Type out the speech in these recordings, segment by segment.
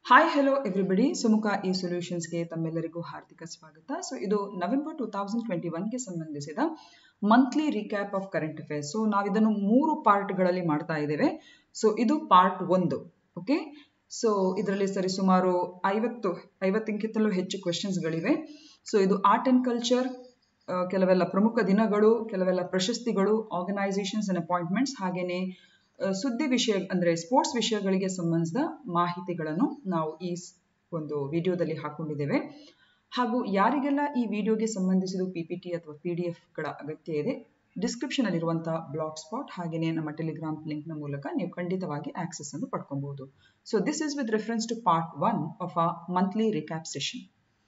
Hi hello everybody Sumukha E ಸೊಲ್ಯೂಷನ್ಸ್ಗೆ ತಮ್ಮೆಲ್ಲರಿಗೂ ಹಾರ್ದಿಕ ಸ್ವಾಗತ ಸೊ ಇದು ನವೆಂಬರ್ ಟೂ ತೌಸಂಡ್ ಟ್ವೆಂಟಿ ಒನ್ಗೆ ಸಂಬಂಧಿಸಿದ monthly recap of current affairs so ನಾವು ಇದನ್ನು ಮೂರು ಪಾರ್ಟ್ಗಳಲ್ಲಿ ಮಾಡ್ತಾ ಇದ್ದೇವೆ ಸೊ ಇದು ಪಾರ್ಟ್ ಒಂದು ಓಕೆ ಸೊ ಇದರಲ್ಲಿ ಸರಿ ಸುಮಾರು ಐವತ್ತು ಐವತ್ತಕ್ಕಿಂತಲೂ ಹೆಚ್ಚು ಕ್ವೆಶನ್ಸ್ಗಳಿವೆ ಸೊ ಇದು ಆರ್ಟ್ ಆ್ಯಂಡ್ ಕಲ್ಚರ್ ಕೆಲವೆಲ್ಲ ಪ್ರಮುಖ ದಿನಗಳು ಕೆಲವೆಲ್ಲ ಪ್ರಶಸ್ತಿಗಳು ಆರ್ಗನೈಸೇಷನ್ಸ್ ಅಂಡ್ ಅಪಾಯಿಂಟ್ಮೆಂಟ್ಸ್ ಹಾಗೆಯೇ ಸುದ್ದಿ ವಿಷಯ ಅಂದರೆ ಸ್ಪೋರ್ಟ್ಸ್ ವಿಷಯಗಳಿಗೆ ಸಂಬಂಧಿಸಿದ ಮಾಹಿತಿಗಳನ್ನು ನಾವು ಈ ಒಂದು ವಿಡಿಯೋದಲ್ಲಿ ಹಾಕೊಂಡಿದ್ದೇವೆ ಹಾಗೂ ಯಾರಿಗೆಲ್ಲ ಈ ವಿಡಿಯೋಗೆ ಸಂಬಂಧಿಸಿದ ಪಿ ಪಿ ಟಿ ಅಥವಾ ಪಿ ಡಿ ಎಫ್ಗಳ ಅಗತ್ಯ ಇದೆ ಡಿಸ್ಕ್ರಿಪ್ಷನ್ ಅಲ್ಲಿರುವಂತಹ ಬ್ಲಾಗ್ ಸ್ಪಾಟ್ ಹಾಗೆಯೇ ನಮ್ಮ ಟೆಲಿಗ್ರಾಮ್ ಲಿಂಕ್ನ ಮೂಲಕ ನೀವು ಖಂಡಿತವಾಗಿ ಆಕ್ಸೆಸ್ ಅನ್ನು ಪಡ್ಕೊಬಹುದು so this is with reference to part one of a monthly recap session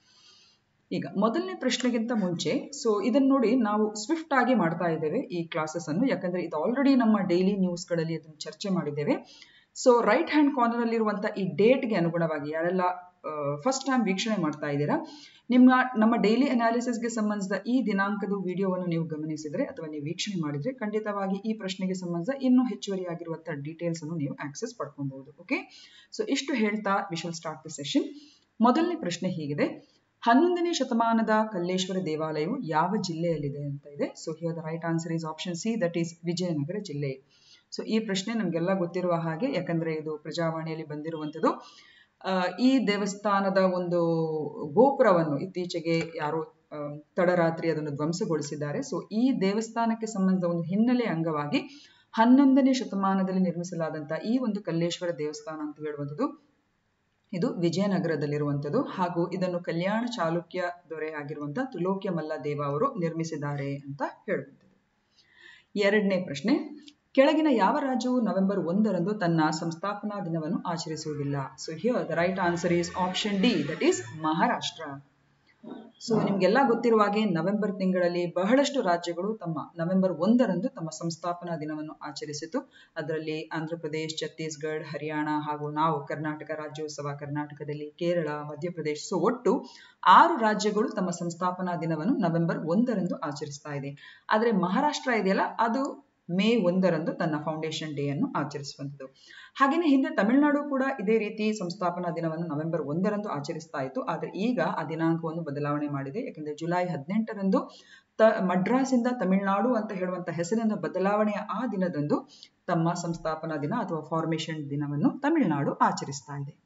ಈಗ ಮೊದಲನೇ ಪ್ರಶ್ನೆಗಿಂತ ಮುಂಚೆ ಸೊ ಇದನ್ನ ನೋಡಿ ನಾವು ಸ್ವಿಫ್ಟ್ ಆಗಿ ಮಾಡ್ತಾ ಇದ್ದೇವೆ ಈ ಕ್ಲಾಸಸ್ ಅನ್ನು ಯಾಕಂದ್ರೆ ಇದು ಆಲ್ರೆಡಿ ನಮ್ಮ ಡೈಲಿ ನ್ಯೂಸ್ಗಳಲ್ಲಿ ಅದನ್ನು ಚರ್ಚೆ ಮಾಡಿದ್ದೇವೆ ಸೊ ರೈಟ್ ಹ್ಯಾಂಡ್ ಕಾರ್ನರ್ ಅಲ್ಲಿರುವಂತಹ ಈ ಡೇಟ್ಗೆ ಅನುಗುಣವಾಗಿ ಯಾರೆಲ್ಲ ಫಸ್ಟ್ ಟೈಮ್ ವೀಕ್ಷಣೆ ಮಾಡ್ತಾ ಇದ್ದೀರಾ ನಿಮ್ಮ ನಮ್ಮ ಡೈಲಿ ಅನಾಲಿಸಿಸ್ಗೆ ಸಂಬಂಧಿಸಿದ ಈ ದಿನಾಂಕದ ವಿಡಿಯೋವನ್ನು ನೀವು ಗಮನಿಸಿದ್ರೆ ಅಥವಾ ನೀವು ವೀಕ್ಷಣೆ ಮಾಡಿದ್ರೆ ಖಂಡಿತವಾಗಿ ಈ ಪ್ರಶ್ನೆಗೆ ಸಂಬಂಧಿಸಿದ ಇನ್ನೂ ಹೆಚ್ಚುವರಿಯಾಗಿರುವಂತಹ ಡೀಟೇಲ್ಸ್ ಅನ್ನು ನೀವು ಆಕ್ಸೆಸ್ ಪಡ್ಕೊಬಹುದು ಓಕೆ ಸೊ ಇಷ್ಟು ಹೇಳ್ತಾ we shall start the session ಮೊದಲನೇ ಪ್ರಶ್ನೆ ಹೀಗಿದೆ ಹನ್ನೊಂದನೇ ಶತಮಾನದ ಕಲ್ಲೇಶ್ವರ ದೇವಾಲಯವು ಯಾವ ಜಿಲ್ಲೆಯಲ್ಲಿದೆ ಅಂತ ಇದೆ so here the right answer is option C that is Vijayanagara ಜಿಲ್ಲೆ ಸೊ ಈ ಪ್ರಶ್ನೆ ನಮಗೆಲ್ಲ ಗೊತ್ತಿರುವ ಹಾಗೆ ಯಾಕಂದ್ರೆ ಇದು ಪ್ರಜಾವಾಣಿಯಲ್ಲಿ ಬಂದಿರುವಂಥದ್ದು ಈ ದೇವಸ್ಥಾನದ ಒಂದು ಗೋಪುರವನ್ನು ಇತ್ತೀಚೆಗೆ ಯಾರೋ ತಡರಾತ್ರಿ ಅದನ್ನು ಧ್ವಂಸಗೊಳಿಸಿದ್ದಾರೆ ಸೊ ಈ ದೇವಸ್ಥಾನಕ್ಕೆ ಸಂಬಂಧಿಸಿದ ಒಂದು ಹಿನ್ನೆಲೆ ಅಂಗವಾಗಿ ಹನ್ನೊಂದನೇ ಶತಮಾನದಲ್ಲಿ ನಿರ್ಮಿಸಲಾದಂತಹ ಈ ಒಂದು ಕಲ್ಲೇಶ್ವರ ದೇವಸ್ಥಾನ ಅಂತ ಹೇಳುವಂಥದ್ದು ಇದು ವಿಜಯನಗರದಲ್ಲಿರುವಂಥದ್ದು ಹಾಗೂ ಇದನ್ನು ಕಲ್ಯಾಣ ಚಾಲುಕ್ಯ ದೊರೆ ಆಗಿರುವಂತಹ ತ್ರಿಲೋಕ್ಯ ಮಲ್ಲ ದೇವ ಅವರು ನಿರ್ಮಿಸಿದ್ದಾರೆ ಅಂತ ಹೇಳುವಂಥದ್ದು ಎರಡನೇ ಪ್ರಶ್ನೆ ಕೆಳಗಿನ ಯಾವ ರಾಜ್ಯವು ನವೆಂಬರ್ ಒಂದರಂದು ತನ್ನ ಸಂಸ್ಥಾಪನಾ ದಿನವನ್ನು ಆಚರಿಸುವುದಿಲ್ಲ so here the right answer is option D that is Maharashtra so ನಿಮ್ಗೆಲ್ಲ ಗೊತ್ತಿರುವ ಹಾಗೆ ನವೆಂಬರ್ ತಿಂಗಳಲ್ಲಿ ಬಹಳಷ್ಟು ರಾಜ್ಯಗಳು ತಮ್ಮ ನವೆಂಬರ್ ಒಂದರಂದು ತಮ್ಮ ಸಂಸ್ಥಾಪನಾ ದಿನವನ್ನು ಆಚರಿಸಿತು ಅದರಲ್ಲಿ ಆಂಧ್ರ ಪ್ರದೇಶ್ ಛತ್ತೀಸ್ಗಢ ಹರಿಯಾಣ ಹಾಗೂ ನಾವು ಕರ್ನಾಟಕ ರಾಜ್ಯೋತ್ಸವ ಕರ್ನಾಟಕದಲ್ಲಿ ಕೇರಳ ಮಧ್ಯಪ್ರದೇಶ ಸೊ ಒಟ್ಟು ಆರು ರಾಜ್ಯಗಳು ತಮ್ಮ ಸಂಸ್ಥಾಪನಾ ದಿನವನ್ನು ನವೆಂಬರ್ ಒಂದರಂದು ಆಚರಿಸ್ತಾ ಇದೆ ಆದರೆ ಮಹಾರಾಷ್ಟ್ರ ಇದೆಯಲ್ಲ ಅದು ಮೇ ಒಂದರಂದು ತನ್ನ ಫೌಂಡೇಶನ್ ಡೇ ಅನ್ನು ಆಚರಿಸುವಂಥದ್ದು ಹಾಗೆಯೇ ಹಿಂದೆ ತಮಿಳುನಾಡು ಕೂಡ ಇದೇ ರೀತಿ ಸಂಸ್ಥಾಪನಾ ದಿನವನ್ನು ನವೆಂಬರ್ ಒಂದರಂದು ಆಚರಿಸ್ತಾ ಇತ್ತು ಆದರೆ ಈಗ ಆ ದಿನಾಂಕವನ್ನು ಬದಲಾವಣೆ ಮಾಡಿದೆ ಯಾಕಂದ್ರೆ ಜುಲೈ ಹದಿನೆಂಟರಂದು ತ ಮಡ್ರಾಸಿಂದ ತಮಿಳುನಾಡು ಅಂತ ಹೇಳುವಂತ ಹೆಸರಿನ ಬದಲಾವಣೆಯ ಆ ದಿನದಂದು ತಮ್ಮ ಸಂಸ್ಥಾಪನಾ ದಿನ ಅಥವಾ ಫಾರ್ಮೇಶನ್ ದಿನವನ್ನು ತಮಿಳುನಾಡು ಆಚರಿಸ್ತಾ ಇದೆ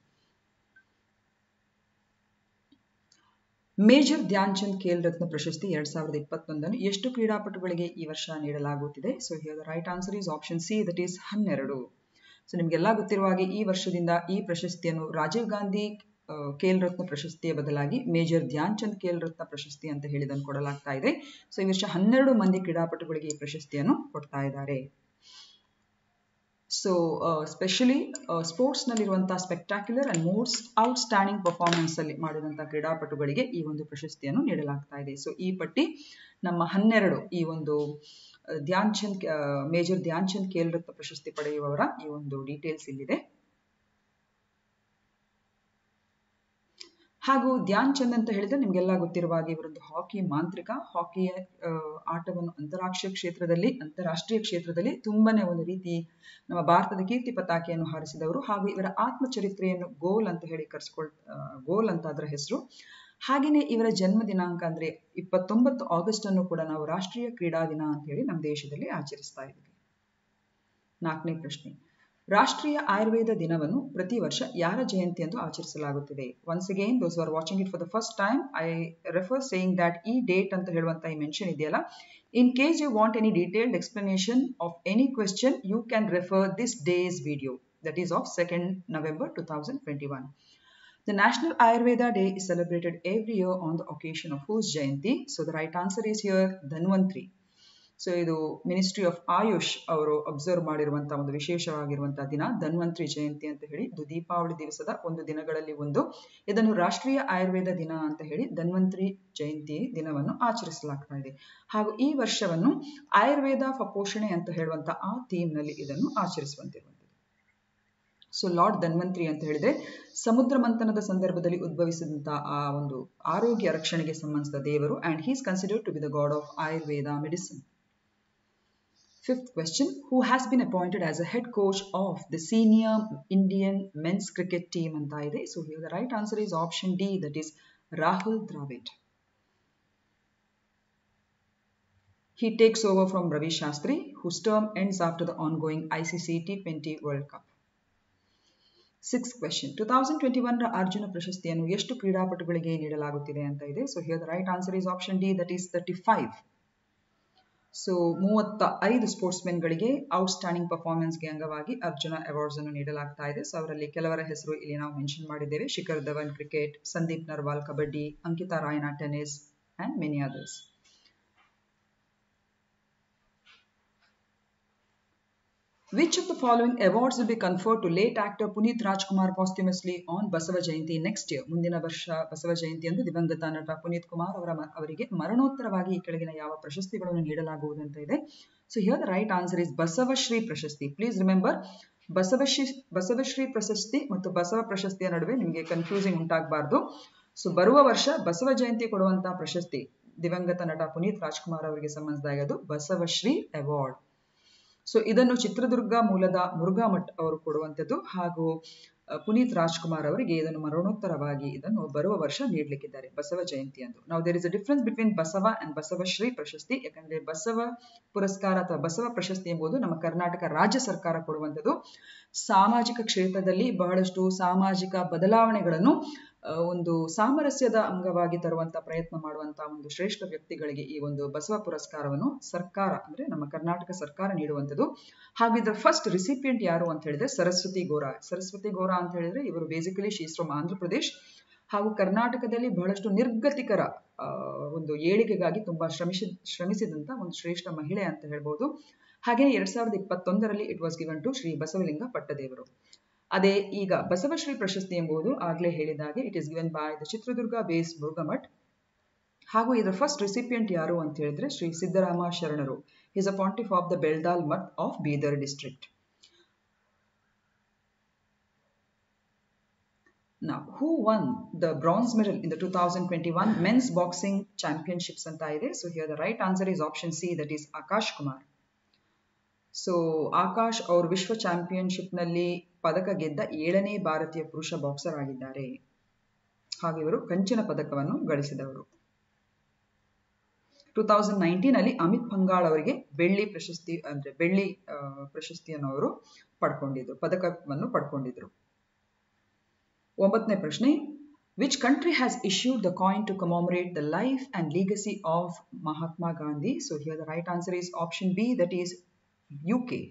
ಮೇಜರ್ ಧ್ಯಾನ್ ಚಂದ್ ಖೇಲ್ ರತ್ನ ಪ್ರಶಸ್ತಿ ಎರಡ್ ಸಾವಿರದ ಇಪ್ಪತ್ತೊಂದನ್ನು ಎಷ್ಟು ಕ್ರೀಡಾಪಟುಗಳಿಗೆ ಈ ವರ್ಷ ನೀಡಲಾಗುತ್ತಿದೆ so here the right answer is option C that is ಹನ್ನೆರಡು ಸೊ ನಿಮ್ಗೆಲ್ಲ ಗೊತ್ತಿರುವ ಹಾಗೆ ಈ ವರ್ಷದಿಂದ ಈ ಪ್ರಶಸ್ತಿಯನ್ನು ರಾಜೀವ್ ಗಾಂಧಿ ಖೇಲ್ ರತ್ನ ಪ್ರಶಸ್ತಿಯ ಬದಲಾಗಿ ಮೇಜರ್ ಧ್ಯಾನ್ ಚಂದ್ ಖೇಲ್ ರತ್ನ ಪ್ರಶಸ್ತಿ ಅಂತ ಹೇಳಿದನ್ನು ಕೊಡಲಾಗ್ತಾ ಇದೆ ಸೊ ಈ ವರ್ಷ ಹನ್ನೆರಡು ಮಂದಿ ಕ್ರೀಡಾಪಟುಗಳಿಗೆ ಈ ಪ್ರಶಸ್ತಿಯನ್ನು ಕೊಡ್ತಾ ಇದ್ದಾರೆ ಸೊ ಸ್ಪೆಷಲಿ ಸ್ಪೋರ್ಟ್ಸ್ನಲ್ಲಿರುವಂತಹ spectacular and most outstanding performance ಅಲ್ಲಿ ಮಾಡಿದಂತಹ ಕ್ರೀಡಾಪಟುಗಳಿಗೆ ಈ ಒಂದು ಪ್ರಶಸ್ತಿಯನ್ನು ನೀಡಲಾಗ್ತಾ ಇದೆ ಸೊ ಈ ಪಟ್ಟಿ ನಮ್ಮ ಹನ್ನೆರಡು ಈ ಒಂದು ಧ್ಯಾನ್ ಚಂದ್ ಮೇಜರ್ ಧ್ಯಾನ್ ಚಂದ್ ಖೇಲ್ ರತ್ನ ಪ್ರಶಸ್ತಿ ಪಡೆಯುವವರ ಈ ಒಂದು ಡೀಟೇಲ್ಸ್ ಇಲ್ಲಿದೆ ಹಾಗೂ ಧ್ಯಾನ್ ಚಂದ್ ಅಂತ ಹೇಳಿದ್ರೆ ನಿಮ್ಗೆಲ್ಲ ಗೊತ್ತಿರುವ ಹಾಗೆ ಇವರೊಂದು ಹಾಕಿ ಮಾಂತ್ರಿಕ ಹಾಕಿಯ ಆಟವನ್ನು ಅಂತಾರಾಷ್ಟ್ರೀಯ ಕ್ಷೇತ್ರದಲ್ಲಿ ಅಂತಾರಾಷ್ಟ್ರೀಯ ಕ್ಷೇತ್ರದಲ್ಲಿ ತುಂಬಾನೇ ಒಂದು ರೀತಿ ನಮ್ಮ ಭಾರತದ ಕೀರ್ತಿ ಪತಾಕೆಯನ್ನು ಹಾರಿಸಿದವರು ಹಾಗೂ ಇವರ ಆತ್ಮಚರಿತ್ರೆಯನ್ನು ಗೋಲ್ ಅಂತ ಹೇಳಿ ಕರ್ಸ್ಕೊಳ್ ಗೋಲ್ ಅಂತ ಅದರ ಹೆಸರು ಹಾಗೆಯೇ ಇವರ ಜನ್ಮ ದಿನಾಂಕ ಅಂದ್ರೆ ಇಪ್ಪತ್ತೊಂಬತ್ತು ಆಗಸ್ಟ್ ಅನ್ನು ಕೂಡ ನಾವು ರಾಷ್ಟ್ರೀಯ ಕ್ರೀಡಾ ದಿನ ಅಂತ ಹೇಳಿ ನಮ್ಮ ದೇಶದಲ್ಲಿ ಆಚರಿಸ್ತಾ ಇದ್ದೀವಿ ನಾಲ್ಕನೇ ಪ್ರಶ್ನೆ ರಾಷ್ಟ್ರೀಯ ಆಯುರ್ವೇದ ದಿನವನ್ನು ಪ್ರತಿ ವರ್ಷ ಯಾರ ಜಯಂತಿ ಎಂದು ಆಚರಿಸಲಾಗುತ್ತಿದೆ once again those are watching it for the first time I refer saying that ಈ ಡೇಟ್ ಅಂತ ಹೇಳುವಂತ ಈ ಮೆನ್ಷನ್ ಇದೆಯಲ್ಲ in case you want any detailed explanation of any question you can refer this days video that is of second November two thousand twenty one The National Ayurveda Day is celebrated every year on the occasion of whose Jayanti? So the right answer is here Dhanvantri. So ಇದು ministry of Ayush ಅವರು observe ಮಾಡಿರುವಂತಹ ಒಂದು ವಿಶೇಷವಾಗಿರುವಂತಹ ದಿನ ಧನ್ವಂತ್ರಿ ಜಯಂತಿ ಅಂತ ಹೇಳಿ ಇದು ದೀಪಾವಳಿ ದಿವಸದ ಒಂದು ದಿನಗಳಲ್ಲಿ ಒಂದು ಇದನ್ನು ರಾಷ್ಟ್ರೀಯ ಆಯುರ್ವೇದ ದಿನ ಅಂತ ಹೇಳಿ ಧನ್ವಂತ್ರಿ ಜಯಂತಿ ದಿನವನ್ನು ಆಚರಿಸಲಾಗ್ತಾ ಇದೆ ಹಾಗೂ ಈ ವರ್ಷವನ್ನು ಆಯುರ್ವೇದ ಪೋಷಣೆ ಅಂತ ಹೇಳುವಂತ ಆ ಥೀಮ್ ನಲ್ಲಿ ಇದನ್ನು ಆಚರಿಸುವಂತಿರುವಂಥದ್ದು ಸೊ ಲಾರ್ಡ್ ಧನ್ವಂತ್ರಿ ಅಂತ ಹೇಳಿದ್ರೆ ಸಮುದ್ರ ಮಂಥನದ ಸಂದರ್ಭದಲ್ಲಿ ಉದ್ಭವಿಸಿದಂತಹ ಆ ಒಂದು ಆರೋಗ್ಯ ರಕ್ಷಣೆಗೆ ಸಂಬಂಧಿಸಿದ ದೇವರು and he's considered to be the god of Ayurveda medicine Fifth question Who has been appointed as a head coach of the senior Indian men's cricket team ಅಂತ ಇದೆ So here the right answer is option D that is Rahul Dravid. He takes over from Ravi Shastri whose term ends after the ongoing ICC T20 World Cup. Six question two thousand twenty one ರ ಅರ್ಜುನ ಪ್ರಶಸ್ತಿಯನ್ನು ಎಷ್ಟು ಕ್ರೀಡಾಪಟುಗಳಿಗೆ ನೀಡಲಾಗುತ್ತಿದೆ ಅಂತ ಇದೆ so here the right answer is option D that is thirty five so ಮೂವತ್ತ ಐದು sports ಮೆನ್ಗಳಿಗೆ outstanding ಪರ್ಫಾರ್ಮೆನ್ಸ್ಗೆ ಅಂಗವಾಗಿ ಅರ್ಜುನ ಅವಾರ್ಡ್ಸ್ ಅನ್ನು ನೀಡಲಾಗ್ತಾ ಇದೆ ಸೊ ಅವರಲ್ಲಿ ಕೆಲವರ ಹೆಸರು ಇಲ್ಲಿ ನಾವು ಮೆನ್ಷನ್ ಮಾಡಿದ್ದೇವೆ Shikhar Dhawan cricket Sandeep Narwal kabaddi Ankita Raina tennis and many others Which of the following awards will be conferred to late actor Puneet Rajkumar posthumously on Basava Jayanti next year? ಮುಂದಿನ ವರ್ಷ ಬಸವ ಜಯಂತಿಯಂದು ದಿವಂಗತ ನಟ ಪುನೀತ್ ಕುಮಾರ್ ಅವರ ಅವರಿಗೆ ಮರಣೋತ್ತರವಾಗಿ ಈ ಕೆಳಗಿನ ಯಾವ ಪ್ರಶಸ್ತಿಗಳನ್ನು ನೀಡಲಾಗುವುದು ಅಂತ ಇದೆ so here the right answer is Basavashree ಪ್ರಶಸ್ತಿ ಪ್ಲೀಸ್ ರಿಮೆಂಬರ್ ಬಸವಶ್ರೀ ಬಸವಶ್ರೀ ಪ್ರಶಸ್ತಿ ಮತ್ತು ಬಸವ ಪ್ರಶಸ್ತಿಯ ನಡುವೆ ನಿಮಗೆ ಕನ್ಫ್ಯೂಸಿಂಗ್ ಉಂಟಾಗಬಾರ್ದು ಸೊ ಬರುವ ವರ್ಷ ಬಸವ ಜಯಂತಿ ಕೊಡುವಂತಹ ಪ್ರಶಸ್ತಿ ದಿವಂಗತ ನಟ ಪುನೀತ್ ರಾಜ್ಕುಮಾರ್ ಅವರಿಗೆ ಸಂಬಂಧಿಸಿದಾಗ ಅದು ಬಸವಶ್ರೀ ಅವಾರ್ಡ್ ಸೊ ಇದನ್ನು ಚಿತ್ರದುರ್ಗ ಮೂಲದ ಮುರುಘಾ ಮಠ್ ಅವರು ಕೊಡುವಂಥದ್ದು ಹಾಗೂ ಪುನೀತ್ ರಾಜ್ಕುಮಾರ್ ಅವರಿಗೆ ಇದನ್ನು ಮರಣೋತ್ತರವಾಗಿ ಇದನ್ನು ಬರುವ ವರ್ಷ ನೀಡಲಿಕ್ಕಿದ್ದಾರೆ ಬಸವ ಜಯಂತಿ ಎಂದು ನಾವು there is a difference between Basava and Basavashree ಪ್ರಶಸ್ತಿ ಯಾಕಂದ್ರೆ ಬಸವ ಪುರಸ್ಕಾರ ಅಥವಾ ಬಸವ ಪ್ರಶಸ್ತಿ ಎಂಬುದು ನಮ್ಮ ಕರ್ನಾಟಕ ರಾಜ್ಯ ಸರ್ಕಾರ ಕೊಡುವಂಥದ್ದು ಸಾಮಾಜಿಕ ಕ್ಷೇತ್ರದಲ್ಲಿ ಬಹಳಷ್ಟು ಸಾಮಾಜಿಕ ಬದಲಾವಣೆಗಳನ್ನು ಒಂದು ಸಾಮರಸ್ಯದ ಅಂಗವಾಗಿ ತರುವಂತ ಪ್ರಯತ್ನ ಮಾಡುವಂತಹ ಒಂದು ಶ್ರೇಷ್ಠ ವ್ಯಕ್ತಿಗಳಿಗೆ ಈ ಒಂದು ಬಸವ ಪುರಸ್ಕಾರವನ್ನು ಸರ್ಕಾರ ಅಂದ್ರೆ ನಮ್ಮ ಕರ್ನಾಟಕ ಸರ್ಕಾರ ನೀಡುವಂಥದ್ದು ಹಾಗೂ ಇದರ ಫಸ್ಟ್ ರಿಸಿಪಿಯಂಟ್ ಯಾರು ಅಂತ ಹೇಳಿದ್ರೆ ಸರಸ್ವತಿ ಗೋರಾ ಸರಸ್ವತಿ ಗೋರಾ ಅಂತ ಹೇಳಿದ್ರೆ ಇವರು basically she's from Andhra Pradesh ಹಾಗೂ ಕರ್ನಾಟಕದಲ್ಲಿ ಬಹಳಷ್ಟು ನಿರ್ಗತಿಕರ ಒಂದು ಏಳಿಗೆಗಾಗಿ ತುಂಬಾ ಶ್ರಮಿಸಿ ಶ್ರಮಿಸಿದಂತ ಒಂದು ಶ್ರೇಷ್ಠ ಮಹಿಳೆ ಅಂತ ಹೇಳ್ಬೋದು ಹಾಗೆ ಎರಡ್ ಸಾವಿರದ ಇಪ್ಪತ್ತೊಂದರಲ್ಲಿ it was given to Shri Basavalinga Pattadevaru ಅದೇ ಈಗ ಬಸವಶ್ರೀ ಪ್ರಶಸ್ತಿ ಎಂಬುದು ಆಗ್ಲೇ ಹೇಳಿದಾಗೆ it is given by the Chitradurga base Murugha Math ಹಾಗೂ ಇದರ ಫಸ್ಟ್ ರಿಸಿಪಿಯಂಟ್ ಯಾರು ಅಂತ ಹೇಳಿದ್ರೆ ಶ್ರೀ ಸಿದ್ದರಾಮ ಶರಣರು is a pontiff of the Beldal Math of Bidar district Now, who won the bronze medal in the 2021 men's boxing championships ಅಂತ ಇದೆ so here the right answer is option C that is Akash Kumar so Akash ಅವರು ವಿಶ್ವ ಚಾಂಪಿಯನ್ಶಿಪ್ನಲ್ಲಿ ಪದಕ ಗೆದ್ದ ಏಳನೇ ಭಾರತೀಯ ಪುರುಷ ಬಾಕ್ಸರ್ ಆಗಿದ್ದಾರೆ ಹಾಗೂ ಇವರು ಕಂಚಿನ ಪದಕವನ್ನು ಗಳಿಸಿದವರು ಟೂ ತೌಸಂಡ್ ನೈನ್ಟೀನ್ ಅಲ್ಲಿ ಅಮಿತ್ ಪಂಗಾಳ್ ಅವರಿಗೆ ಬೆಳ್ಳಿ ಪ್ರಶಸ್ತಿ ಅಂದ್ರೆ ಬೆಳ್ಳಿ ಪ್ರಶಸ್ತಿಯನ್ನು ಅವರು ಪಡ್ಕೊಂಡಿದ್ರು ಪದಕವನ್ನು ಪಡ್ಕೊಂಡಿದ್ರು ಒಂಬತ್ತನೇ ಪ್ರಶ್ನೆ which country has issued the coin to commemorate the life and legacy of Mahatma Gandhi so here the right answer is option B that is U K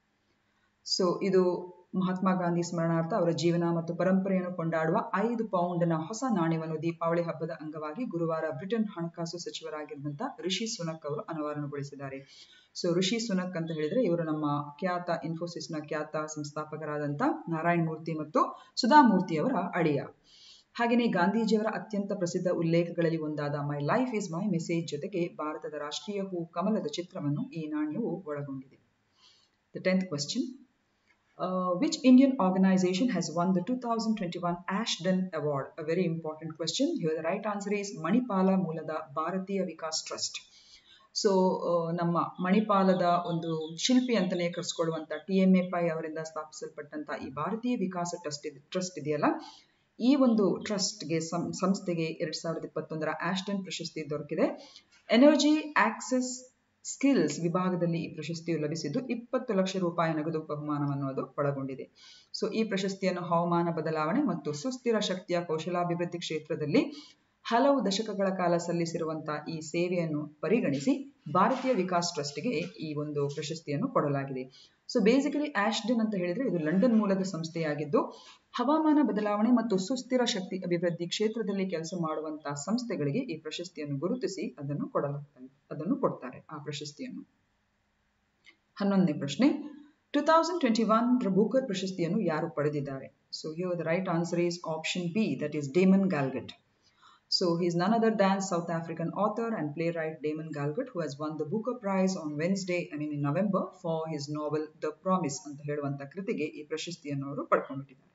so ಇದು ಮಹಾತ್ಮ ಗಾಂಧಿ ಸ್ಮರಣಾರ್ಥ ಅವರ ಜೀವನ ಮತ್ತು ಪರಂಪರೆಯನ್ನು ಕೊಂಡಾಡುವ ಐದು ಪೌಂಡ್ನ ಹೊಸ ನಾಣ್ಯವನ್ನು ದೀಪಾವಳಿ ಹಬ್ಬದ ಅಂಗವಾಗಿ ಗುರುವಾರ ಬ್ರಿಟನ್ ಹಣಕಾಸು ಸಚಿವರಾಗಿದ್ದಂತ ರಿಷಿ ಸುನಕ್ ಅವರು ಅನಾವರಣಗೊಳಿಸಿದ್ದಾರೆ ಸೊ ಋಷಿ ಸುನಕ್ ಅಂತ ಹೇಳಿದ್ರೆ ಇವರು ನಮ್ಮ ಖ್ಯಾತ ಇನ್ಫೋಸಿಸ್ನ ಖ್ಯಾತ ಸಂಸ್ಥಾಪಕರಾದಂಥ ನಾರಾಯಣ್ ಮೂರ್ತಿ ಮತ್ತು ಸುಧಾಮೂರ್ತಿ ಅವರ ಅಳಿಯ ಹಾಗೆಯೇ ಗಾಂಧೀಜಿಯವರ ಅತ್ಯಂತ ಪ್ರಸಿದ್ಧ ಉಲ್ಲೇಖಗಳಲ್ಲಿ ಒಂದಾದ my life is my message ಜೊತೆಗೆ ಭಾರತದ ರಾಷ್ಟ್ರೀಯ ಹೂ ಕಮಲದ ಚಿತ್ರವನ್ನು ಈ ನಾಣ್ಯವು ಒಳಗೊಂಡಿದೆ the tenth question Uh, which Indian organization has won the 2021 Ashton Award? A very important question. Here the right answer is Manipala Mulada Bharatiya Vikas Trust. So ನಮ್ಮ ಮಣಿಪಾಲದ ಒಂದು ಶಿಲ್ಪಿ ಅಂತಲೇ ಕರೆಸ್ಕೊಳ್ಳುವಂಥ ಟಿ ಎಂ ಎ ಪೈ ಅವರಿಂದ ಸ್ಥಾಪಿಸಲ್ಪಟ್ಟಂತ ಈ ಭಾರತೀಯ ವಿಕಾಸ ಟ್ರಸ್ಟ್ ಟ್ರಸ್ಟ್ ಇದೆಯಲ್ಲ ಈ ಒಂದು ಟ್ರಸ್ಟ್ಗೆ ಸಂಸ್ಥೆಗೆ ಎರಡ್ ಸಾವಿರದ ಇಪ್ಪತ್ತೊಂದರ ಆಸ್ಟನ್ ಪ್ರಶಸ್ತಿ ದೊರಕಿದೆ ಎನರ್ಜಿ ಆಕ್ಸೆಸ್ ಸ್ಕಿಲ್ಸ್ ವಿಭಾಗದಲ್ಲಿ ಈ ಪ್ರಶಸ್ತಿಯು ಲಭಿಸಿದ್ದು ಇಪ್ಪತ್ತು ಲಕ್ಷ ರೂಪಾಯಿ ನಗದು ಬಹುಮಾನವನ್ನು ಅದು ಒಳಗೊಂಡಿದೆ ಸೊ ಈ ಪ್ರಶಸ್ತಿಯನ್ನು ಹವಾಮಾನ ಬದಲಾವಣೆ ಮತ್ತು ಸುಸ್ಥಿರ ಶಕ್ತಿಯ ಕೌಶಲಾಭಿವೃದ್ಧಿ ಕ್ಷೇತ್ರದಲ್ಲಿ ಹಲವು ದಶಕಗಳ ಕಾಲ ಸಲ್ಲಿಸಿರುವಂತಹ ಈ ಸೇವೆಯನ್ನು ಪರಿಗಣಿಸಿ ಭಾರತೀಯ ವಿಕಾಸ್ ಟ್ರಸ್ಟ್ಗೆ ಈ ಒಂದು ಪ್ರಶಸ್ತಿಯನ್ನು ಕೊಡಲಾಗಿದೆ ಸೊ ಬೇಸಿಕಲಿ ಆಶ್ಡನ್ ಅಂತ ಹೇಳಿದ್ರೆ ಇದು ಲಂಡನ್ ಮೂಲದ ಸಂಸ್ಥೆಯಾಗಿದ್ದು ಹವಾಮಾನ ಬದಲಾವಣೆ ಮತ್ತು ಸುಸ್ಥಿರ ಶಕ್ತಿ ಅಭಿವೃದ್ಧಿ ಕ್ಷೇತ್ರದಲ್ಲಿ ಕೆಲಸ ಮಾಡುವಂತಹ ಸಂಸ್ಥೆಗಳಿಗೆ ಈ ಪ್ರಶಸ್ತಿಯನ್ನು ಗುರುತಿಸಿ ಅದನ್ನು ಕೊಡಲಾಗ್ತದೆ ಅದನ್ನು ಕೊಡ್ತಾರೆ ಆ ಪ್ರಶಸ್ತಿಯನ್ನು ಹನ್ನೊಂದನೇ ಪ್ರಶ್ನೆ ಟೂ ತೌಸಂಡ್ ಟ್ವೆಂಟಿ ಒನ್ ರ ಬೂಕರ್ ಪ್ರಶಸ್ತಿಯನ್ನು ಯಾರು ಪಡೆದಿದ್ದಾರೆ so here the right answer is option B that is Damon Galgut So he is none other than South African author and playwright Damon Galgut, who has won the Booker Prize on Wednesday, I mean in November, for his novel The Promise ಅಂತ ಹೇಳುವಂತ ಕೃತಿಗೆ ಈ ಪ್ರಶಸ್ತಿಯನ್ನು ಅವರು ಪಡ್ಕೊಂಡ್ಬಿಟ್ಟಿದ್ದಾರೆ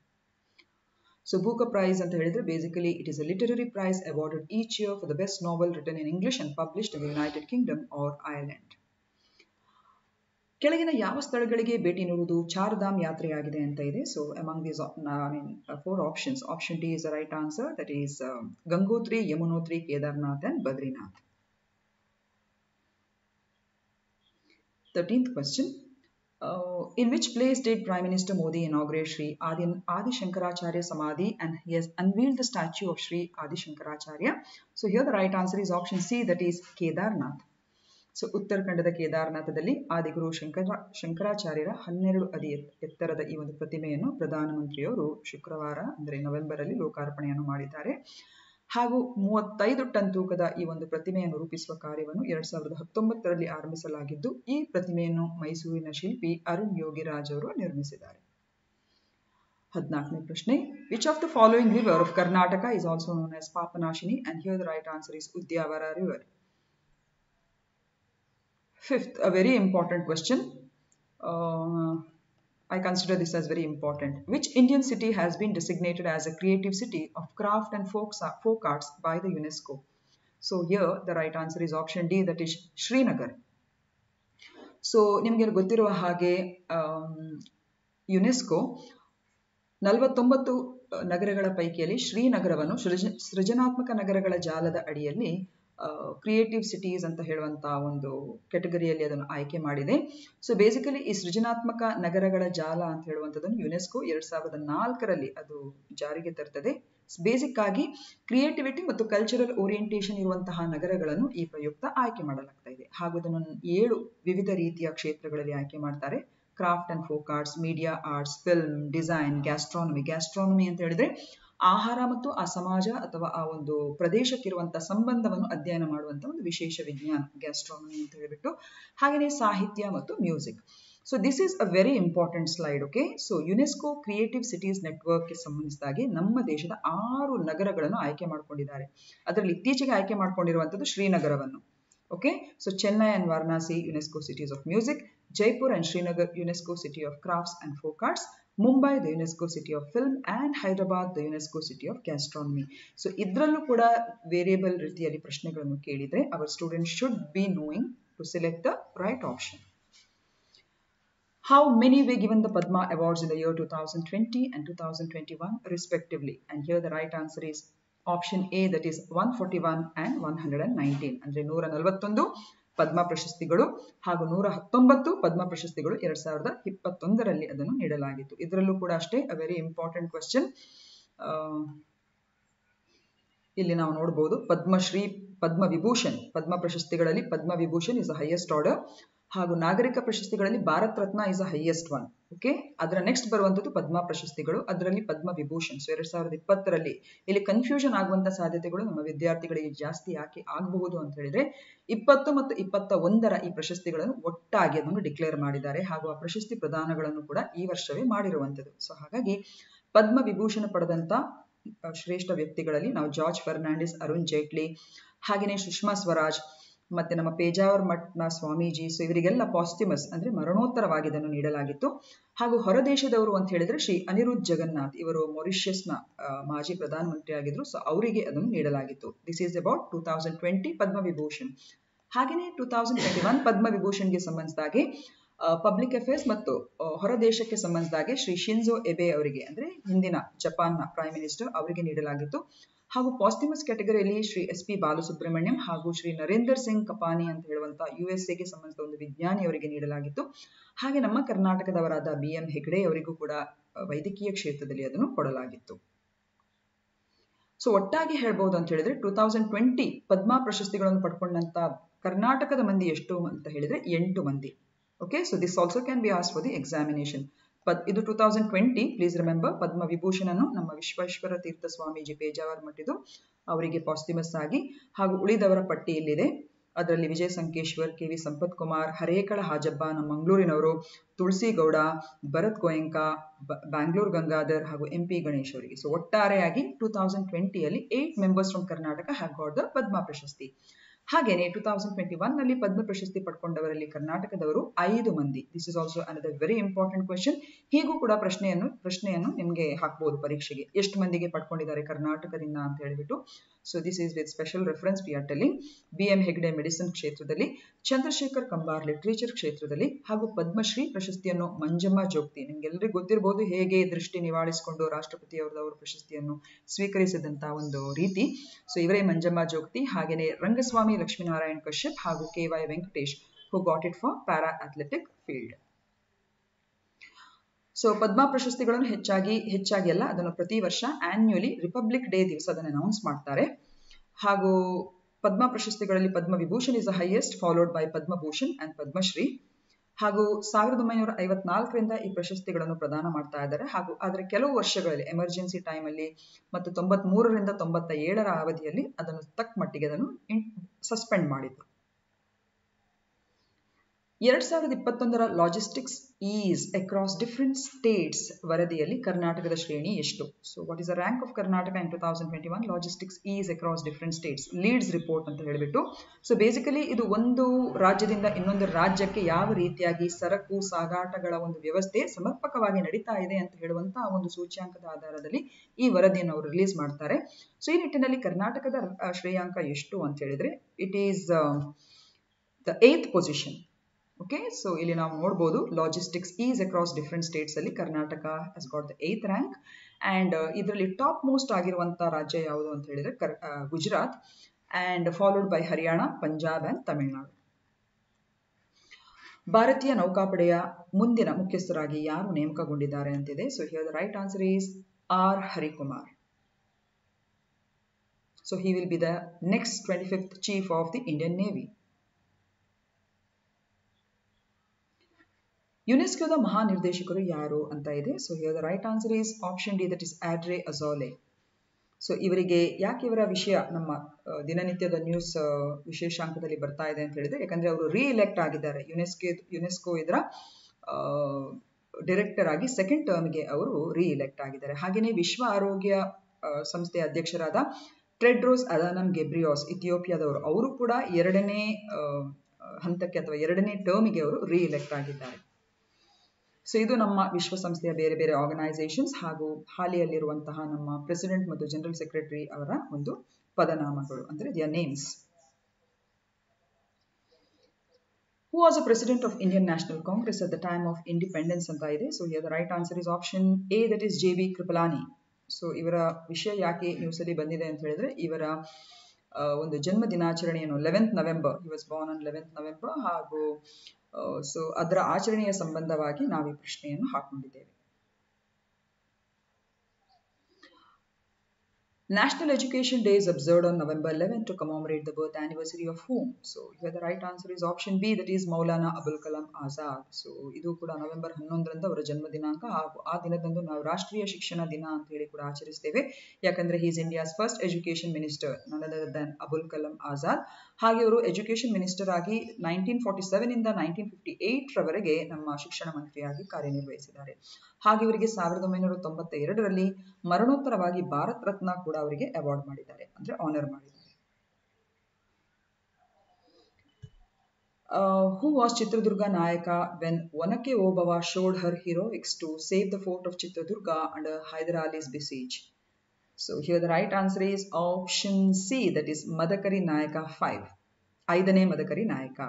so Booker prize ಅಂತ ಹೇಳಿದ್ರೆ basically it is a literary prize awarded each year for the best novel written in English and published in United Kingdom or Ireland ಕೆಳಗಿನ ಯಾವ ಸ್ಥಳಗಳಿಗೆ ಭೇಟಿ ನೀಡುವುದು ಚಾರ್ಧಾಮ್ ಯಾತ್ರೆಯಾಗಿದೆ ಅಂತ ಇದೆ so among these I mean four options option D is the right answer that is Gangotri Yamunotri Kedarnath and Badrinath thirteenth question Uh, in which place did Prime Minister Modi inaugurate Sri Adi, Adi Shankaracharya Samadhi and he has unveiled the statue of Sri Adi Shankaracharya? So here the right answer is option C that is Kedarnath. So ಉತ್ತರಾಖಂಡದ ಕೇದಾರನಾಥದಲ್ಲಿ ಆದಿಗುರು ಶಂಕರ ಶಂಕರಾಚಾರ್ಯರ ಹನ್ನೆರಡು ಅಡಿ ಎತ್ತರದ ಈ ಒಂದು ಪ್ರತಿಮೆಯನ್ನು ಪ್ರಧಾನಮಂತ್ರಿಯವರು ಶುಕ್ರವಾರ ಅಂದರೆ ನವೆಂಬರ್ ಅಲ್ಲಿ ಲೋಕಾರ್ಪಣೆಯನ್ನು ಮಾಡಿದ್ದಾರೆ ಹಾಗೂ ಮೂವತ್ತೈದು ಟನ್ ತೂಕದ ಈ ಒಂದು ಪ್ರತಿಮೆಯನ್ನು ರೂಪಿಸುವ ಕಾರ್ಯವನ್ನು ಎರಡ್ ಸಾವಿರದ ಹತ್ತೊಂಬತ್ತರಲ್ಲಿ ಆರಂಭಿಸಲಾಗಿದ್ದು ಈ ಪ್ರತಿಮೆಯನ್ನು ಮೈಸೂರಿನ ಶಿಲ್ಪಿ ಅರುಣ್ ಯೋಗಿರಾಜ್ ಅವರು ನಿರ್ಮಿಸಿದ್ದಾರೆ ಹದಿನಾಲ್ಕನೇ ಪ್ರಶ್ನೆ which of the following river of Karnataka is also known as Papanashini and here the right answer is Udyavara river Fifth, a very important question. Uh, I consider this as very important. Which Indian city has been designated as a creative city of craft and folk, folk arts by the UNESCO? So here the right answer is option D, that is Srinagar. So ನಿಮಗೆ ಗೊತ್ತಿರುವ ಹಾಗೆ UNESCO ನಲವತ್ತೊಂಬತ್ತು ನಗರಗಳ ಪೈಕಿಯಲ್ಲಿ ಶ್ರೀನಗರವನ್ನು ಸೃಜ ಸೃಜನಾತ್ಮಕ ನಗರಗಳ ಜಾಲದ ಅಡಿಯಲ್ಲಿ creative cities ಅಂತ ಹೇಳುವಂತ ಒಂದು ಕೆಟಗರಿಯಲ್ಲಿ ಅದನ್ನು ಆಯ್ಕೆ ಮಾಡಿದೆ ಸೊ ಬೇಸಿಕಲಿ ಈ ಸೃಜನಾತ್ಮಕ ನಗರಗಳ ಜಾಲ ಅಂತ ಹೇಳುವಂಥದ್ದನ್ನು ಯುನೆಸ್ಕೋ ಎರಡ್ ಸಾವಿರದ ನಾಲ್ಕರಲ್ಲಿ ಅದು ಜಾರಿಗೆ ತರ್ತದೆ ಬೇಸಿಕ್ ಆಗಿ ಕ್ರಿಯೇಟಿವಿಟಿ ಮತ್ತು ಕಲ್ಚರಲ್ ಓರಿಯೆಂಟೇಷನ್ ಇರುವಂತಹ ನಗರಗಳನ್ನು ಈ ಪ್ರಯುಕ್ತ ಆಯ್ಕೆ ಮಾಡಲಾಗ್ತಾ ಇದೆ ಹಾಗೂ ಅದನ್ನು ಏಳು ವಿವಿಧ ರೀತಿಯ ಕ್ಷೇತ್ರಗಳಲ್ಲಿ ಆಯ್ಕೆ ಮಾಡ್ತಾರೆ craft and folk arts media arts film design gastronomy gastronomy ಅಂತ ಹೇಳಿದ್ರೆ ಆಹಾರ ಮತ್ತು ಆ ಸಮಾಜ ಅಥವಾ ಆ ಒಂದು ಪ್ರದೇಶಕ್ಕಿರುವಂತಹ ಸಂಬಂಧವನ್ನು ಅಧ್ಯಯನ ಮಾಡುವಂತ ಒಂದು ವಿಶೇಷ ವಿಜ್ಞಾನ ಗ್ಯಾಸ್ಟ್ರಾನಮಿ ಅಂತ ಹೇಳಿಬಿಟ್ಟು ಹಾಗೆಯೇ ಸಾಹಿತ್ಯ ಮತ್ತು music so this is a very important slide okay so UNESCO creative cities ನೆಟ್ವರ್ಕ್ಗೆ ಸಂಬಂಧಿಸಿದಾಗೆ ನಮ್ಮ ದೇಶದ ಆರು ನಗರಗಳನ್ನು ಆಯ್ಕೆ ಮಾಡಿಕೊಂಡಿದ್ದಾರೆ ಅದರಲ್ಲಿ ಇತ್ತೀಚೆಗೆ ಆಯ್ಕೆ ಮಾಡಿಕೊಂಡಿರುವಂಥದ್ದು ಶ್ರೀನಗರವನ್ನು okay so Chennai and Varanasi UNESCO cities of music Jaipur and Srinagar UNESCO city of crafts and folk arts Mumbai the UNESCO city of film and Hyderabad the UNESCO city of gastronomy so ಇದರಲ್ಲೂ ಕೂಡ ವೇರಿಯಬಲ್ ರೀತಿಯಲ್ಲಿ ಪ್ರಶ್ನೆಗಳನ್ನು ಕೇಳಿದರೆ our student should be knowing to select the right option How many were given the Padma Awards in the year 2020 and 2021 respectively? And here the right answer is option A that is 141 and 119 ಅಂದ್ರೆ ನೂರ ನಲವತ್ತೊಂದು ಪದ್ಮ ಪ್ರಶಸ್ತಿಗಳು ಹಾಗೂ ನೂರ ಹತ್ತೊಂಬತ್ತು ಪದ್ಮ ಪ್ರಶಸ್ತಿಗಳು ಎರಡ್ ಸಾವಿರದ ಇಪ್ಪತ್ತೊಂದರಲ್ಲಿ ಅದನ್ನು ನೀಡಲಾಗಿತ್ತು ಇದರಲ್ಲೂ ಕೂಡ ಅಷ್ಟೇ ಅ ವೆರಿ ಇಂಪಾರ್ಟೆಂಟ್ ಕ್ವಶನ್ ಇಲ್ಲಿ ನಾವು ನೋಡಬಹುದು ಪದ್ಮಶ್ರೀ ಪದ್ಮ ವಿಭೂಷಣ್ ಪದ್ಮ ಪ್ರಶಸ್ತಿಗಳಲ್ಲಿ Padma Vibhushan is the highest order ಹಾಗೂ ನಾಗರಿಕ ಪ್ರಶಸ್ತಿಗಳಲ್ಲಿ Bharat Ratna is a highest one okay ಅದರ ನೆಕ್ಸ್ಟ್ ಬರುವಂತದ್ದು ಪದ್ಮ ಪ್ರಶಸ್ತಿಗಳು ಅದರಲ್ಲಿ ಪದ್ಮ ವಿಭೂಷಣ್ ಸೊ ಎರಡ್ ಸಾವಿರದ ಇಪ್ಪತ್ತರಲ್ಲಿ ಇಲ್ಲಿ ಕನ್ಫ್ಯೂಷನ್ ಆಗುವಂತ ಸಾಧ್ಯತೆಗಳು ನಮ್ಮ ವಿದ್ಯಾರ್ಥಿಗಳಿಗೆ ಜಾಸ್ತಿ ಯಾಕೆ ಆಗಬಹುದು ಅಂತ ಹೇಳಿದ್ರೆ ಇಪ್ಪತ್ತು ಮತ್ತು ಇಪ್ಪತ್ತ ಒಂದರ ಈ ಪ್ರಶಸ್ತಿಗಳನ್ನು ಒಟ್ಟಾಗಿ ಅದನ್ನು ಡಿಕ್ಲೇರ್ ಮಾಡಿದ್ದಾರೆ ಹಾಗೂ ಆ ಪ್ರಶಸ್ತಿ ಪ್ರದಾನಗಳನ್ನು ಕೂಡ ಈ ವರ್ಷವೇ ಮಾಡಿರುವಂತದ್ದು ಸೊ ಹಾಗಾಗಿ ಪದ್ಮ ವಿಭೂಷಣ ಪಡೆದಂತ ಶ್ರೇಷ್ಠ ವ್ಯಕ್ತಿಗಳಲ್ಲಿ ನಾವು ಜಾರ್ಜ್ ಫರ್ನಾಂಡಿಸ್ ಅರುಣ್ ಜೇಟ್ಲಿ ಹಾಗೆಯೇ ಸುಷ್ಮಾ ಸ್ವರಾಜ್ ಮತ್ತೆ ನಮ್ಮ ಪೇಜಾವರ್ ಮಠ್ನ ಸ್ವಾಮೀಜಿ ಸೊ ಇವರಿಗೆಲ್ಲ ಪಾಸ್ಟಿಮಸ್ ಅಂದ್ರೆ ಮರಣೋತ್ತರವಾಗಿ ಇದನ್ನು ನೀಡಲಾಗಿತ್ತು ಹಾಗೂ ಹೊರದೇಶದವರು ಅಂತ ಹೇಳಿದ್ರೆ ಶ್ರೀ ಅನಿರುದ್ಧ್ ಜಗನ್ನಾಥ್ ಇವರು ಮೊರಿಷಿಯಸ್ನ ಮಾಜಿ ಪ್ರಧಾನಮಂತ್ರಿ ಆಗಿದ್ರು ಸೊ ಅವರಿಗೆ ಅದನ್ನು ನೀಡಲಾಗಿತ್ತು this is about two thousand twenty Padma Vibhushan ಹಾಗೆಯೇ two thousand twenty one Padma ವಿಭೂಷಣ್ಗೆ ಸಂಬಂಧಿಸಿದಾಗೆ ಪಬ್ಲಿಕ್ ಅಫೇರ್ಸ್ ಮತ್ತು ಹೊರ ದೇಶಕ್ಕೆ ಸಂಬಂಧಿಸಿದಾಗೆ ಶ್ರೀ ಶಿನ್ಜೋ ಎಬೆ ಅವರಿಗೆ ಅಂದ್ರೆ ಹಿಂದಿನ ಜಪಾನ್ನ ಪ್ರೈಮ್ ಮಿನಿಸ್ಟರ್ ಅವರಿಗೆ ನೀಡಲಾಗಿತ್ತು ಹಾಗೂ ಪಾಸ್ಟಿಮಸ್ ಕ್ಯಾಟಗರಿಯಲ್ಲಿ ಶ್ರೀ ಎಸ್ ಪಿ ಬಾಲಸುಬ್ರಹ್ಮಣ್ಯಂ ಹಾಗೂ ಶ್ರೀ ನರೇಂದರ್ ಸಿಂಗ್ ಕಪಾನಿ ಅಂತ ಹೇಳುವಂತ ಯು ಎಸ್ ಎಗೆ ಸಂಬಂಧಿಸಿದ ಒಂದು ವಿಜ್ಞಾನಿ ಅವರಿಗೆ ನೀಡಲಾಗಿತ್ತು ಹಾಗೆ ನಮ್ಮ ಕರ್ನಾಟಕದವರಾದ ಬಿ ಎಂ ಹೆಗ್ಡೆ ಅವರಿಗೂ ಕೂಡ ವೈದ್ಯಕೀಯ ಕ್ಷೇತ್ರದಲ್ಲಿ ಅದನ್ನು ಕೊಡಲಾಗಿತ್ತು ಸೊ ಒಟ್ಟಾಗಿ ಹೇಳ್ಬಹುದು ಅಂತ ಹೇಳಿದ್ರೆ ಟೂ ತೌಸಂಡ್ ಟ್ವೆಂಟಿ ಪದ್ಮ ಪ್ರಶಸ್ತಿಗಳನ್ನು ಪಡ್ಕೊಂಡಂತ ಕರ್ನಾಟಕದ ಮಂದಿ ಎಷ್ಟು ಅಂತ ಹೇಳಿದ್ರೆ ಎಂಟು ಮಂದಿ okay so this also can be ask for the examination ಪದ್ ಇದು two thousand twenty please remember Padma Vibhushan ಅನ್ನು ನಮ್ಮ ವಿಶ್ವೇಶ್ವರ ತೀರ್ಥ ಸ್ವಾಮೀಜಿ ಪೇಜಾವರ್ ಮಟ್ಟಿದ್ದು ಅವರಿಗೆ ಪಾಸ್ಟಿಮಸ್ ಆಗಿ ಹಾಗೂ ಉಳಿದವರ ಪಟ್ಟಿ ಇಲ್ಲಿದೆ ಅದರಲ್ಲಿ ವಿಜಯ ಸಂಕೇಶ್ವರ್ ಕೆ ವಿ ಸಂಪತ್ ಕುಮಾರ್ ಹರೇಕಳ ಹಾಜಬ್ಬ ನಮ್ಮ ಮಂಗಳೂರಿನವರು ತುಳಸಿ ಗೌಡ ಭರತ್ ಗೋಯಂಕ ಬ್ಯಾಂಗ್ಳೂರ್ ಗಂಗಾಧರ್ ಹಾಗೂ ಎಂ ಪಿ ಗಣೇಶ್ ಅವರಿಗೆ ಸೊ ಒಟ್ಟಾರೆಯಾಗಿ ಟೂ ತೌಸಂಡ್ ಟ್ವೆಂಟಿಯಲ್ಲಿ eight members from Karnataka have got the Padma ಪ್ರಶಸ್ತಿ ಹಾಗೇನೆ ಟೂ ತೌಸಂಡ್ ಟ್ವೆಂಟಿ ಒನ್ ನಲ್ಲಿ ಪದ್ಮ ಪ್ರಶಸ್ತಿ ಪಡ್ಕೊಂಡವರಲ್ಲಿ ಕರ್ನಾಟಕದವರು ಐದು ಮಂದಿ this is also another very important question ಹೀಗೂ ಕೂಡ ಪ್ರಶ್ನೆಯನ್ನು ಪ್ರಶ್ನೆಯನ್ನು ನಿಮಗೆ ಹಾಕ್ಬೋದು ಪರೀಕ್ಷೆಗೆ ಎಷ್ಟು ಮಂದಿಗೆ ಪಡ್ಕೊಂಡಿದ್ದಾರೆ ಕರ್ನಾಟಕದಿಂದ ಅಂತ ಹೇಳಿಬಿಟ್ಟು so this is with special reference we are telling B M Hegde medicine ಕ್ಷೇತ್ರದಲ್ಲಿ ಚಂದ್ರಶೇಖರ್ ಕಂಬಾರ್ ಲಿಟ್ರೇಚರ್ ಕ್ಷೇತ್ರದಲ್ಲಿ ಹಾಗೂ ಪದ್ಮಶ್ರೀ ಪ್ರಶಸ್ತಿಯನ್ನು ಮಂಜಮ್ಮ ಜೋಗ್ತಿ ನಿಮ್ಗೆಲ್ಲರಿಗೂ ಗೊತ್ತಿರಬಹುದು ಹೇಗೆ ದೃಷ್ಟಿ ನಿವಾಳಿಸಿಕೊಂಡು ರಾಷ್ಟ್ರಪತಿಯವರದವರು ಪ್ರಶಸ್ತಿಯನ್ನು ಸ್ವೀಕರಿಸಿದಂತಹ ಒಂದು ರೀತಿ ಸೊ ಇವರೇ ಮಂಜಮ್ಮ ಜೋಗ್ತಿ ಹಾಗೇನೆ ರಂಗಸ್ವಾಮಿ ಲಕ್ಷ್ಮೀನಾರಾಯಣ್ ಕಶ್ಯಪ್ ಹಾಗೂ K Y Venkatesh who got it for para athletic field so Padma ಪ್ರಶಸ್ತಿಗಳನ್ನು ಹೆಚ್ಚಾಗಿ ಹೆಚ್ಚಾಗಿ ಅಲ್ಲ ಅದನ್ನು ಪ್ರತಿ ವರ್ಷ ಆನ್ಯುಯಲಿ ರಿಪಬ್ಲಿಕ್ ಡೇ ದಿವಸ ಅದನ್ನು ಅನೌನ್ಸ್ ಮಾಡ್ತಾರೆ ಹಾಗೂ ಪದ್ಮ ಪ್ರಶಸ್ತಿಗಳಲ್ಲಿ Padma Vibhushan is the highest followed by Padmabhushan and Padmashri ಹಾಗೂ ಸಾವಿರದ ಒಂಬೈನೂರ ಐವತ್ನಾಲ್ಕರಿಂದ ಈ ಪ್ರಶಸ್ತಿಗಳನ್ನು ಪ್ರದಾನ ಮಾಡ್ತಾ ಇದ್ದಾರೆ ಹಾಗೂ ಅದರ ಕೆಲವು ವರ್ಷಗಳಲ್ಲಿ ಎಮರ್ಜೆನ್ಸಿ ಟೈಮಲ್ಲಿ ಮತ್ತು ತೊಂಬತ್ ಮೂರರಿಂದ ತೊಂಬತ್ತ ಏಳರ ಅವಧಿಯಲ್ಲಿ ಅದನ್ನು ತಕ್ಕ ಮಟ್ಟಿಗೆ ಅದನ್ನು ಸಸ್ಪೆಂಡ್ ಮಾಡಿದ್ರು ಎರಡ್ ಸಾವಿರದ ಇಪ್ಪತ್ತೊಂದರ logistics ease across different states ವರದಿಯಲ್ಲಿ ಕರ್ನಾಟಕದ ಶ್ರೇಣಿ ಎಷ್ಟು so what is the rank of Karnataka in two thousand twenty one logistics ease across different states LEADS report ಅಂತ ಹೇಳಿಬಿಟ್ಟು ಸೊ ಬೇಸಿಕಲಿ ಇದು ಒಂದು ರಾಜ್ಯದಿಂದ ಇನ್ನೊಂದು ರಾಜ್ಯಕ್ಕೆ ಯಾವ ರೀತಿಯಾಗಿ ಸರಕು ಸಾಗಾಟಗಳ ಒಂದು ವ್ಯವಸ್ಥೆ ಸಮರ್ಪಕವಾಗಿ ನಡೀತಾ ಇದೆ ಅಂತ ಹೇಳುವಂತಹ ಒಂದು ಸೂಚ್ಯಾಂಕದ ಆಧಾರದಲ್ಲಿ ಈ ವರದಿಯನ್ನು ಅವರು ರಿಲೀಸ್ ಮಾಡ್ತಾರೆ ಸೊ ಈ ನಿಟ್ಟಿನಲ್ಲಿ ಕರ್ನಾಟಕದ ಶ್ರೇಯಾಂಕ ಎಷ್ಟು ಅಂತ ಹೇಳಿದ್ರೆ it is the eighth position okay so ಇಲ್ಲಿ ನಾವು ನೋಡ್ಬೋದು logistics ease across different states ಅಲ್ಲಿ Karnataka has got the eighth rank and ಇದರಲ್ಲಿ ಟಾಪ್ ಮೋಸ್ಟ್ ಆಗಿರುವಂತ ರಾಜ್ಯ ಯಾವುದು ಅಂತ ಹೇಳಿದ್ರೆ ಕರ್ Gujarat and followed by Haryana Punjab and Tamil Nadu ಭಾರತೀಯ ನೌಕಾಪಡೆಯ ಮುಂದಿನ ಮುಖ್ಯಸ್ಥರಾಗಿ ಯಾರು ನೇಮಕಗೊಂಡಿದ್ದಾರೆ ಅಂತಿದೆ so here the right answer is R Harikumar so he will be the next twenty fifth chief of the Indian navy ಯುನೆಸ್ಕೋದ ಮಹಾನಿರ್ದೇಶಕರು ಯಾರು ಅಂತ ಇದೆ so here the right answer is option D that is Audrey Azoulay so ಇವರಿಗೆ ಯಾಕೆ ಇವರ ವಿಷಯ ನಮ್ಮ ದಿನನಿತ್ಯದ ನ್ಯೂಸ್ ವಿಶೇಷಾಂಕದಲ್ಲಿ ಬರ್ತಾ ಇದೆ ಅಂತ ಹೇಳಿದ್ರೆ ಯಾಕಂದ್ರೆ ಅವರು ರೀಎಲೆಕ್ಟ್ ಆಗಿದ್ದಾರೆ ಯುನೆಸ್ಕೋ ಯುನೆಸ್ಕೋ ಇದರ ಡೈರೆಕ್ಟರ್ ಆಗಿ ಸೆಕೆಂಡ್ ಟರ್ಮ್ಗೆ ಅವರು ರೀಎಲೆಕ್ಟ್ ಆಗಿದ್ದಾರೆ ಹಾಗೆಯೇ ವಿಶ್ವ ಆರೋಗ್ಯ ಸಂಸ್ಥೆಯ ಅಧ್ಯಕ್ಷರಾದ ಟ್ರೆಡ್ರೋಸ್ ಅದಾನಮ್ ಗೆಬ್ರಿಯಾಸ್ ಇಥಿಯೋಪಿಯಾದವರು ಅವರು ಕೂಡ ಎರಡನೇ ಹಂತಕ್ಕೆ ಅಥವಾ ಎರಡನೇ ಟರ್ಮಿಗೆ ಅವರು ರೀಎಲೆಕ್ಟ್ ಆಗಿದ್ದಾರೆ ಸೊ ಇದು ನಮ್ಮ ವಿಶ್ವಸಂಸ್ಥೆಯ ಬೇರೆ ಬೇರೆ ಆರ್ಗನೈಸೇಷನ್ಸ್ ಹಾಗೂ ಹಾಲಿಯಲ್ಲಿರುವಂತಹ ನಮ್ಮ ಪ್ರೆಸಿಡೆಂಟ್ ಮತ್ತು ಜನರಲ್ ಸೆಕ್ರೆಟರಿ ಅವರ ಒಂದು ಪದನಾಮಗಳು ಅಂದರೆ the names who was a president of Indian National Congress at the time of independence ಅಂತ ಇದೆ so here the right answer is option A that is J B Kripalani so ಇವರ ವಿಷಯ ಯಾಕೆ ನ್ಯೂಸಲ್ಲಿ ಬಂದಿದೆ ಅಂತ ಹೇಳಿದ್ರೆ ಇವರ ಒಂದು ಜನ್ಮ ದಿನಾಚರಣೆಯನ್ನು eleventh November he was born on eleventh November ಹಾಗೂ ಸೊ ಅದರ ಆಚರಣೆಯ ಸಂಬಂಧವಾಗಿ ನಾವು ಈ ಪ್ರಶ್ನೆಯನ್ನು ಹಾಕೊಂಡಿದ್ದೇವೆ National Education Day is observed on November 11 to commemorate the birth anniversary of whom? So here the right answer is option B that is Maulana Abul Kalam Azad. So ಇದು ಕೂಡ November ಹನ್ನೊಂದರಂದು ಅವರ ಜನ್ಮ ದಿನಾಂಕ ಹಾಗೂ ಆ ದಿನದಂದು ನಾವು ರಾಷ್ಟ್ರೀಯ ಶಿಕ್ಷಣ ದಿನ ಅಂತ ಹೇಳಿ ಕೂಡ ಆಚರಿಸ್ತೇವೆ ಯಾಕಂದ್ರೆ he's India's first education minister none other than Abul Kalam Azad ಹಾಗೆ ಅವರು ಎಜುಕೇಶನ್ ಮಿನಿಸ್ಟರ್ ಆಗಿ ನೈನ್ಟೀನ್ ಫಾರ್ಟಿ ಸೆವೆನ್ ಇಂದ ನೈನ್ಟೀನ್ ಫಿಫ್ಟಿ ಏಟ್ ರವರೆಗೆ ನಮ್ಮ ಶಿಕ್ಷಣ ಮಂತ್ರಿಯಾಗಿ ಕಾರ್ಯನಿರ್ವಹಿಸಿದ್ದಾರೆ ಹಾಗೆ ಇವರಿಗೆ ಸಾವಿರದ ಒಂಬೈನೂರ ತೊಂಬತ್ತ ಎರಡರಲ್ಲಿ ಮರಣೋತ್ತರವಾಗಿ ಭಾರತ್ ರತ್ನ ಕೂಡ ಅವರಿಗೆ ಅವಾರ್ಡ್ ಮಾಡಿದ್ದಾರೆ ಅಂದ್ರೆ ಆನರ್ ಮಾಡಿದ್ದಾರೆ ಹೂ was Chitradurga Nayaka when Onake Obavva showed her heroics to save the fort of Chitradurga under Hyder Ali's besiege so here the right answer is option C that is Madakari Nayaka five ಐದನೇ ಮದಕರಿ ನಾಯಕ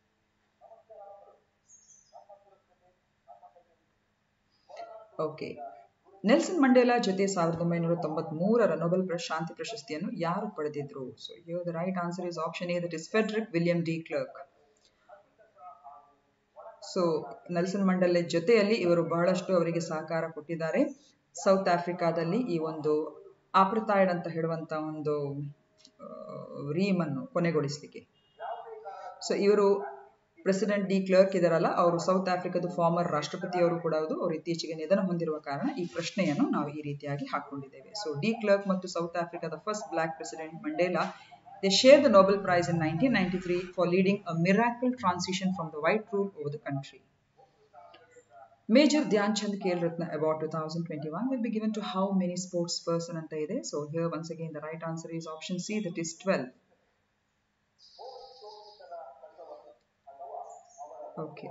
ಓಕೆ ನೆಲ್ಸನ್ ಮಂಡೇಲಾ ಜೊತೆ ಸಾವಿರದ ಒಂಬೈನೂರ ತೊಂಬತ್ ಮೂರರ ನೊಬೆಲ್ ಶಾಂತಿ ಪ್ರಶಸ್ತಿಯನ್ನು ಯಾರು ಪಡೆದಿದ್ರು so here the right answer is option A that is Frederik Willem de Klerk so Nelson Mandela ಜೊತೆಯಲ್ಲಿ ಇವರು ಬಹಳಷ್ಟು ಅವರಿಗೆ ಸಹಕಾರ ಕೊಟ್ಟಿದ್ದಾರೆ ಸೌತ್ ಆಫ್ರಿಕಾದಲ್ಲಿ ಈ ಒಂದು ಆಪ್ರತಾಯ್ಡ್ ಅಂತ ಹೇಳುವಂತ ಒಂದು ರೀಮ್ ಅನ್ನು ಕೊನೆಗೊಳಿಸಲಿಕ್ಕೆ ಸೊ ಇವರು ಪ್ರೆಸಿಡೆಂಟ್ ಡಿ ಕ್ಲರ್ಕ್ ಇದಾರಲ್ಲ ಅವರು ಸೌತ್ ಆಫ್ರಿಕಾದ ಫಾರ್ಮರ್ ರಾಷ್ಟ್ರಪತಿಯವರು ಕೂಡ ಹೌದು ಅವರು ಇತ್ತೀಚೆಗೆ ನಿಧನ ಹೊಂದಿರುವ ಕಾರಣ ಈ ಪ್ರಶ್ನೆಯನ್ನು ನಾವು ಈ ರೀತಿಯಾಗಿ ಹಾಕೊಂಡಿದ್ದೇವೆ ಸೊ ಡಿ ಕ್ಲರ್ಕ್ ಮತ್ತು ಸೌತ್ ಆಫ್ರಿಕಾದ first black president Mandela they share the Nobel prize in nineteen ninety three for leading a miracle transition from the white rule over the country Major Dhyan Chand Khel Ratna Award 2021 will be given to how many sports person anta ide. So here once again the right answer is option C that is 12. Okay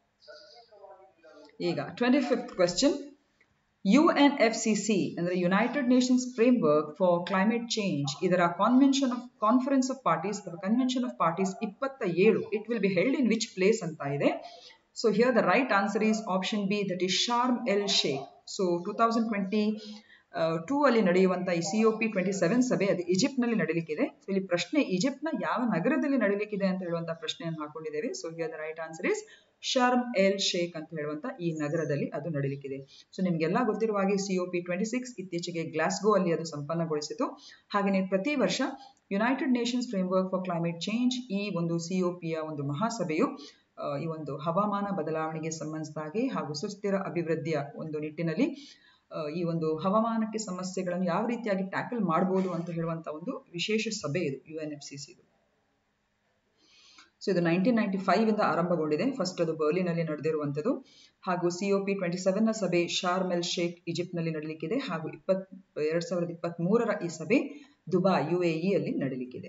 ಈಗ twenty fifth question UNFCC ಅಂದರೆ united nations framework for climate change ಇದರ convention of conference of parties ಅಥವಾ convention of parties ಇಪ್ಪತ್ತ ಏಳು it will be held in which place ಅಂತ ಇದೆ so here the right answer is option B that is Sharm el Sheikh so two thousand twenty two ಅಲ್ಲಿ ನಡೆಯುವಂಥ ಈ C O P twenty seven ಸಭೆ ಅದು ಈಜಿಪ್ಟ್ನಲ್ಲಿ ನಡೀಲಿಕ್ಕಿದೆ so ಇಲ್ಲಿ ಪ್ರಶ್ನೆ ಈಜಿಪ್ಟ್ನ ಯಾವ ನಗರದಲ್ಲಿ ನಡೀಲಿಕ್ಕಿದೆ ಅಂತ ಹೇಳುವಂಥ ಪ್ರಶ್ನೆಯನ್ನು ಹಾಕೊಂಡಿದ್ದೇವೆ so here the right answer is Sharm el Sheikh ಅಂತ ಹೇಳುವಂಥ ಈ ನಗರದಲ್ಲಿ ಅದು ನಡೀಲಿಕ್ಕಿದೆ ಸೊ ನಿಮಗೆಲ್ಲ ಗೊತ್ತಿರುವ ಹಾಗೆ C O P twenty six ಇತ್ತೀಚೆಗೆ ಗ್ಲಾಸ್ಗೋ ಅಲ್ಲಿ ಅದು ಸಂಪನ್ನಗೊಳಿಸಿತು ಹಾಗೆಯೇ ಪ್ರತಿ ವರ್ಷ united nations framework for climate change ಈ ಒಂದು ಸಿ ಒ ಪಿಯ ಒಂದು ಮಹಾಸಭೆಯು ಈ ಒಂದು ಹವಾಮಾನ ಬದಲಾವಣೆಗೆ ಸಂಬಂಧಿಸಿದ ಹಾಗೆ ಹಾಗೂ ಸುಸ್ಥಿರ ಅಭಿವೃದ್ಧಿಯ ಒಂದು ನಿಟ್ಟಿನಲ್ಲಿ ಈ ಒಂದು ಹವಾಮಾನಕ್ಕೆ ಸಮಸ್ಯೆಗಳನ್ನು ಯಾವ ರೀತಿಯಾಗಿ ಟ್ಯಾಕಲ್ ಮಾಡಬಹುದು ಅಂತ ಹೇಳುವಂತ ಒಂದು ವಿಶೇಷ ಸಭೆ ಇದು U N F C C so ಇದು ನೈನ್ಟೀನ್ ನೈನ್ಟಿ ಫೈವ್ ಇಂದ ಆರಂಭಗೊಂಡಿದೆ ಫಸ್ಟ್ ಅದು ಬರ್ಲಿನಲ್ಲಿ ನಡೆದಿರುವಂಥದ್ದು ಹಾಗೂ C O P twenty seven ನ ಸಭೆ ಶಾರ್ಮ್ ಎಲ್ ಶೇಖ್ ಈಜಿಪ್ಟ್ನಲ್ಲಿ ನಡೀಲಿಕ್ಕಿದೆ ಹಾಗೂ ಇಪ್ಪತ್ ಎರಡ್ ಸಾವಿರದ ಇಪ್ಪತ್ತ್ ಮೂರರ ಈ ಸಭೆ ದುಬಾ ಯು ಎ ಇ ಅಲ್ಲಿ ನಡೀಲಿಕ್ಕಿದೆ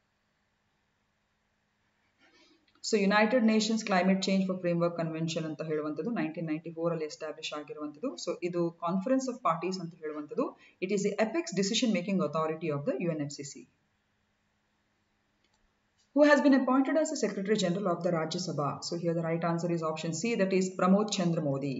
so united nations climate change for framework convention ಅಂತ ಹೇಳುವಂಥದ್ದು ನೈನ್ಟೀನ್ ನೈನ್ಟಿ ಫೋರ್ ಅಲ್ಲಿ ಎಸ್ಟಾಬ್ಲಿಷ್ ಆಗಿರುವಂಥದ್ದು ಸೊ ಇದು ಕಾನ್ಫರೆನ್ಸ್ ಆಫ್ ಪಾರ್ಟೀಸ್ ಅಂತ ಹೇಳುವಂಥದ್ದು it is the apex decision making authority of the U N F C C who has been appointed as the Secretary General of the Rajya Sabha. So here the right answer is option C, that is Pramod Chandra Modi.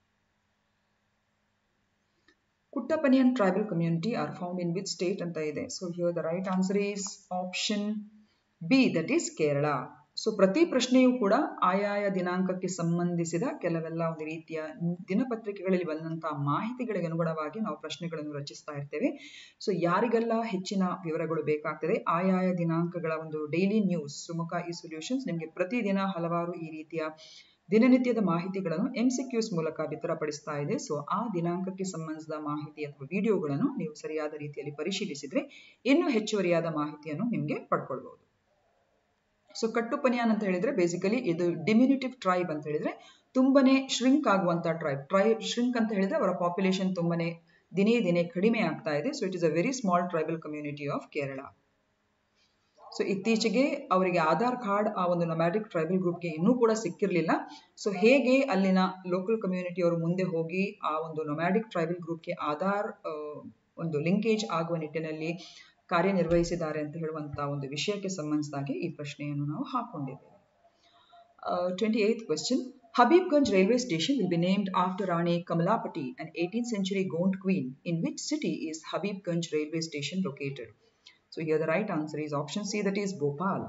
Kuttapaniyan tribal community are found in which state anta ide. So here the right answer is option B, that is Kerala. So ಪ್ರತಿ ಪ್ರಶ್ನೆಯೂ ಕೂಡ ಆಯಾಯ ದಿನಾಂಕಕ್ಕೆ ಸಂಬಂಧಿಸಿದ ಕೆಲವೆಲ್ಲ ಒಂದು ರೀತಿಯ ದಿನಪತ್ರಿಕೆಗಳಲ್ಲಿ ಬಂದಂತಹ ಮಾಹಿತಿಗಳಿಗೆ ಅನುಗುಣವಾಗಿ ನಾವು ಪ್ರಶ್ನೆಗಳನ್ನು ರಚಿಸ್ತಾ ಇರ್ತೇವೆ ಸೊ ಯಾರಿಗೆಲ್ಲ ಹೆಚ್ಚಿನ ವಿವರಗಳು ಬೇಕಾಗ್ತದೆ ಆಯಾಯ ದಿನಾಂಕಗಳ ಒಂದು ಡೈಲಿ ನ್ಯೂಸ್ ಸುಮುಖ ಈ ಸೊಲ್ಯೂಷನ್ಸ್ ನಿಮಗೆ ಪ್ರತಿದಿನ ಹಲವಾರು ಈ ರೀತಿಯ ದಿನನಿತ್ಯದ ಮಾಹಿತಿಗಳನ್ನು ಎಂ ಸಿ ಕ್ಯೂಸ್ ಮೂಲಕ ವಿತರಪಡಿಸ್ತಾ ಇದೆ ಸೊ ಆ ದಿನಾಂಕಕ್ಕೆ ಸಂಬಂಧಿಸಿದ ಮಾಹಿತಿ ಅಥವಾ ವಿಡಿಯೋಗಳನ್ನು ನೀವು ಸರಿಯಾದ ರೀತಿಯಲ್ಲಿ ಪರಿಶೀಲಿಸಿದ್ರೆ ಇನ್ನೂ ಹೆಚ್ಚುವರಿಯಾದ ಮಾಹಿತಿಯನ್ನು ನಿಮಗೆ ಪಡ್ಕೊಳ್ಬಹುದು ಸೊ ಕಟ್ಟುಪನಿಯಾನ್ ಅಂತ ಹೇಳಿದ್ರೆ ಬೇಸಿಕಲಿ ಇದು ಡಿಮ್ಯುನಿಟಿವ್ ಟ್ರೈಬ್ ಅಂತ ಹೇಳಿದ್ರೆ ತುಂಬಾನೇ ಶ್ರಿಂಕ್ ಆಗುವಂತ ಟ್ರೈಬ್ ಟ್ರೈಬ್ ಶ್ರಿಂಕ್ ಅಂತ ಹೇಳಿದ್ರೆ ಅವರ ಪಾಪ್ಯುಲೇಷನ್ ತುಂಬಾನೇ ದಿನೇ ದಿನೇ ಕಡಿಮೆ ಆಗ್ತಾ ಇದೆ so it is a very small tribal community of Kerala so ಇತ್ತೀಚೆಗೆ ಅವರಿಗೆ ಆಧಾರ್ ಕಾರ್ಡ್ ಆ ಒಂದು ನೊಮ್ಯಾಟಿಕ್ ಟ್ರೈಬಲ್ ಗ್ರೂಪ್ಗೆ ಇನ್ನೂ ಕೂಡ ಸಿಕ್ಕಿರಲಿಲ್ಲ ಸೊ ಹೇಗೆ ಅಲ್ಲಿನ ಲೋಕಲ್ ಕಮ್ಯುನಿಟಿಯವರು ಮುಂದೆ ಹೋಗಿ ಆ ಒಂದು ನೊಮ್ಯಾಟಿಕ್ ಟ್ರೈಬಲ್ ಗ್ರೂಪ್ಗೆ ಆಧಾರ್ ಒಂದು ಲಿಂಕೇಜ್ ಆಗುವ ನಿಟ್ಟಿನಲ್ಲಿ ಕಾರ್ಯನಿರ್ವಹಿಸಿದ್ದಾರೆ ಅಂತ ಹೇಳುವಂತಹ ಒಂದು ವಿಷಯಕ್ಕೆ ಸಂಬಂಧಿಸಿದಾಗೆ ಈ ಪ್ರಶ್ನೆಯನ್ನು ನಾವು ಹಾಕೊಂಡಿದ್ದೇವೆ twenty eighth question Habibganj railway station will be named after Rani Kamalapati, an 18th century Gond queen. In which city is Habibganj railway station located? So here the right answer is option C, that is Bhopal.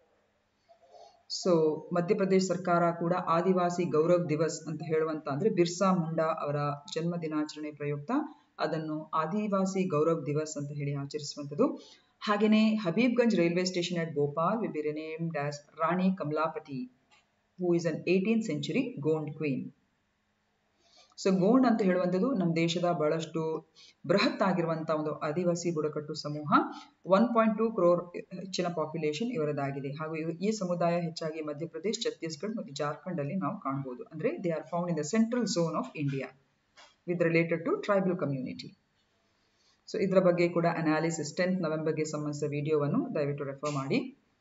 So Madhya Pradesh ಸರ್ಕಾರ ಕೂಡ ಆದಿವಾಸಿ ಗೌರವ್ ದಿವಸ್ ಅಂತ ಹೇಳುವಂತ ಅಂದ್ರೆ ಬಿರ್ಸಾ ಮುಂಡಾ ಅವರ ಜನ್ಮ ದಿನಾಚರಣೆ ಪ್ರಯುಕ್ತ ಅದನ್ನು ಆದಿವಾಸಿ ಗೌರವ್ ದಿವಸ್ ಅಂತ ಹೇಳಿ ಆಚರಿಸುವಂಥದ್ದು ಹಾಗೆಯೇ Habibganj railway station at Bhopal will be renamed as Rani Kamalapati who is an eighteen century Gond queen so Gond ಅಂತ ಹೇಳುವಂಥದ್ದು ನಮ್ಮ ದೇಶದ ಬಹಳಷ್ಟು ಬೃಹತ್ ಆಗಿರುವಂತಹ ಒಂದು ಆದಿವಾಸಿ ಬುಡಕಟ್ಟು ಸಮೂಹ ಒನ್ ಪಾಯಿಂಟ್ ಟೂ ಕ್ರೋರ್ ಹೆಚ್ಚಿನ ಪಾಪ್ಯುಲೇಷನ್ ಇವರದಾಗಿದೆ ಹಾಗೂ ಈ ಸಮುದಾಯ ಹೆಚ್ಚಾಗಿ ಮಧ್ಯಪ್ರದೇಶ ಛತ್ತೀಸ್ಗಢ ಮತ್ತು ಜಾರ್ಖಂಡ್ ಅಲ್ಲಿ ನಾವು ಕಾಣಬಹುದು ಅಂದ್ರೆ they are found in the central zone of India with related to tribal community so ಇದರ ಬಗ್ಗೆ ಕೂಡ ಅನಾಲಿಸಿಸ್ ಟೆಂತ್ ನವೆಂಬರ್ಗೆ ಸಂಬಂಧಿಸಿದ ವಿಡಿಯೋವನ್ನು ದಯವಿಟ್ಟು ರೆಫರ್ ಮಾಡಿ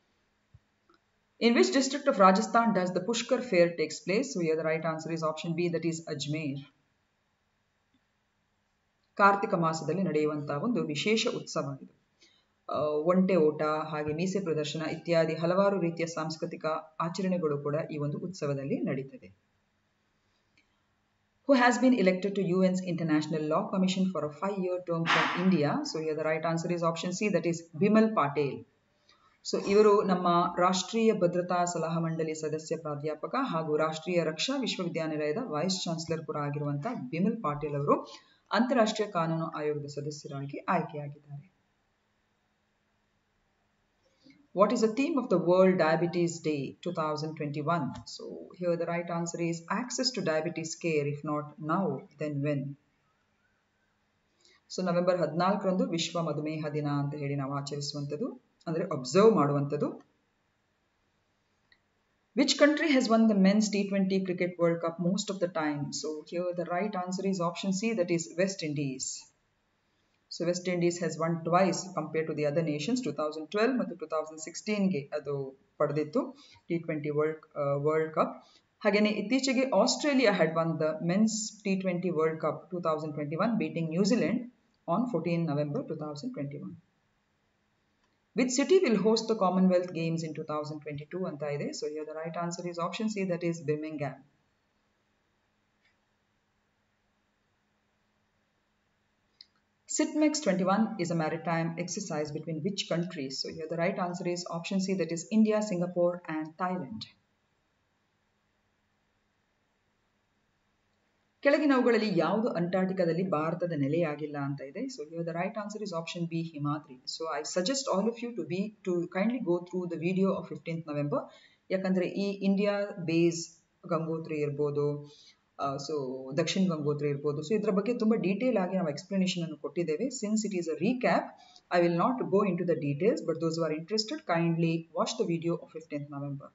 In which district of Rajasthan does the Pushkar fair takes place? So here the right answer is option B, that is Ajmer. Kartika ಮಾಸದಲ್ಲಿ ನಡೆಯುವಂತಹ ಒಂದು ವಿಶೇಷ ಉತ್ಸವ ಇದು ಒಂಟೆ ಓಟ ಹಾಗೆ ಮೀಸೆ ಪ್ರದರ್ಶನ ಇತ್ಯಾದಿ ಹಲವಾರು ರೀತಿಯ ಸಾಂಸ್ಕೃತಿಕ ಆಚರಣೆಗಳು ಕೂಡ ಈ ಒಂದು ಉತ್ಸವದಲ್ಲಿ ನಡೀತದೆ who has been elected to UN's International Law Commission for a five-year term from India. So here the right answer is option C, that is Bimal Patel. So ಇವರು ನಮ್ಮ ರಾಷ್ಟ್ರೀಯ ಭದ್ರತಾ ಸಲಹಾ ಮಂಡಳಿ ಸದಸ್ಯ ಪ್ರಾಧ್ಯಾಪಕ ಹಾಗೂ ರಾಷ್ಟ್ರೀಯ ರಕ್ಷಾ ವಿಶ್ವವಿದ್ಯಾನಿಲಯದ ವೈಸ್ ಚಾನ್ಸಲರ್ ಕೂಡ ಆಗಿರುವಂತಹ ಬಿಮಲ್ ಪಾಟೀಲ್ ಅವರು ಅಂತಾರಾಷ್ಟ್ರೀಯ ಕಾನೂನು ಆಯೋಗದ ಸದಸ್ಯರಾಗಿ ಆಯ್ಕೆಯಾಗಿದ್ದಾರೆ What is the theme of the World Diabetes Day 2021? So here the right answer is access to diabetes care. If not now, then when? So November ಹದಿನಾಲ್ಕರಂದು ವಿಶ್ವ ಮಧುಮೇಹ ದಿನ ಅಂತ ಹೇಳಿ ನಾವು ಆಚರಿಸುವಂಥದ್ದು ಅಂದರೆ ಅಬ್ಸರ್ವ್ ಮಾಡುವಂಥದ್ದು which country has won the men's T twenty cricket world cup most of the time so here the right answer is option C that is West Indies so so West Indies has won twice compare to the other nations two thousand twelve ಮತ್ತು two thousand ಸಿಕ್ಸ್ಟೀನ್ಗೆ ಅದು ಪಡೆದಿತ್ತು T twenty world world cup ಹಾಗೆಯೇ ಇತ್ತೀಚೆಗೆ Australia had won the men's T twenty world cup two thousand twenty one beating New Zealand on fourteen November two thousand twenty one Which city will host the Commonwealth Games in 2022 ಅಂತ ಇದೆ so here the right answer is option C that is Birmingham. SITMEX 21 is a maritime exercise between which countries? So here the right answer is option C that is India, Singapore and Thailand. ಕೆಳಗಿನವುಗಳಲ್ಲಿ ಯಾವುದು ಅಂಟಾರ್ಟಿಕಾದಲ್ಲಿ ಭಾರತದ ನೆಲೆಯಾಗಿಲ್ಲ ಅಂತ ಇದೆ so here the right answer is option B Himadri so I suggest all of you to be to kindly go through the video of fifteenth November ಯಾಕಂದರೆ ಈ India base Gangotri ಇರ್ಬೋದು so Dakshin Gangotri ಇರ್ಬೋದು ಸೊ ಇದರ ಬಗ್ಗೆ ತುಂಬ ಡೀಟೇಲ್ ಆಗಿ ನಾವು ಎಕ್ಸ್ಪ್ಲನೇಷನ್ ಅನ್ನು ಕೊಟ್ಟಿದ್ದೇವೆ since it is a recap I will not go in to the details but those are interested kindly watch the video of fifteenth November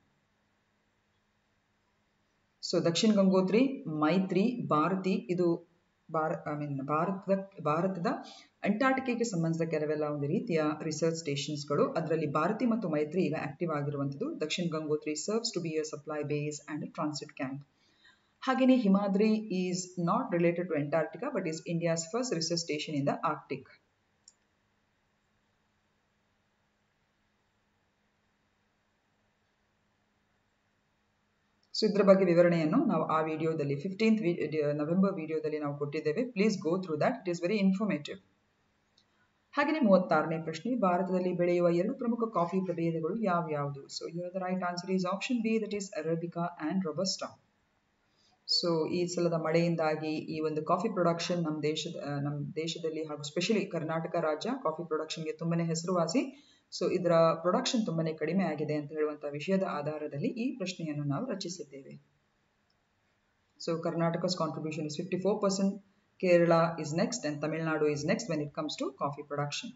so Dakshin Gangotri ಮೈತ್ರಿ ಭಾರತಿ ಇದು ಭಾರ ಐ ಮೀನ್ ಭಾರತದ ಭಾರತದ ಅಂಟಾರ್ಟಿಕೆಗೆ ಸಂಬಂಧಿಸಿದ ಕೆಲವೆಲ್ಲ ಒಂದು ರೀತಿಯ ರಿಸರ್ಚ್ ಸ್ಟೇಷನ್ಸ್ಗಳು ಅದರಲ್ಲಿ ಭಾರತಿ ಮತ್ತು ಮೈತ್ರಿ ಈಗ ಆಕ್ಟಿವ್ ಆಗಿರುವಂಥದ್ದು Dakshin Gangotri serves to be a supply base and transit camp ಹಾಗೆಯೇ Himadri is not related to Antarctica but is India's first research station in the Arctic so ಇದರ ಬಗ್ಗೆ ವಿವರಣೆಯನ್ನು ನಾವು ಆ ವಿಡಿಯೋದಲ್ಲಿ ಫಿಫ್ಟೀನ್ತ್ ನವೆಂಬರ್ ವಿಡಿಯೋದಲ್ಲಿ ನಾವು ಕೊಟ್ಟಿದ್ದೇವೆ please go through that it is very informative ಹಾಗೆಯೇ ಮೂವತ್ತಾರನೇ ಪ್ರಶ್ನೆ ಭಾರತದಲ್ಲಿ ಬೆಳೆಯುವ ಎರಡು ಪ್ರಮುಖ ಕಾಫಿ ಪ್ರಭೇದಗಳು ಯಾವ್ಯಾವುದು so you the right answer is option B that is arabica and robusta so ಈ ಸಲದ ಮಳೆಯಿಂದಾಗಿ ಈ ಒಂದು ಕಾಫಿ ಪ್ರೊಡಕ್ಷನ್ ನಮ್ಮ ದೇಶದ ನಮ್ಮ ದೇಶದಲ್ಲಿ ಹಾಗೂ ಸ್ಪೆಷಲಿ ಕರ್ನಾಟಕ ರಾಜ್ಯ ಕಾಫಿ ಪ್ರೊಡಕ್ಷನ್ಗೆ ತುಂಬಾನೇ ಹೆಸರುವಾಸಿ ಸೊ ಇದರ ಪ್ರೊಡಕ್ಷನ್ ತುಂಬಾನೇ ಕಡಿಮೆ ಆಗಿದೆ ಅಂತ ಹೇಳುವಂತಹ ವಿಷಯದ ಆಧಾರದಲ್ಲಿ ಈ ಪ್ರಶ್ನೆಯನ್ನು ನಾವು ರಚಿಸಿದ್ದೇವೆ so Karnataka's contribution is fifty four percent Kerala is next and Tamil Nadu is next when it comes to coffee production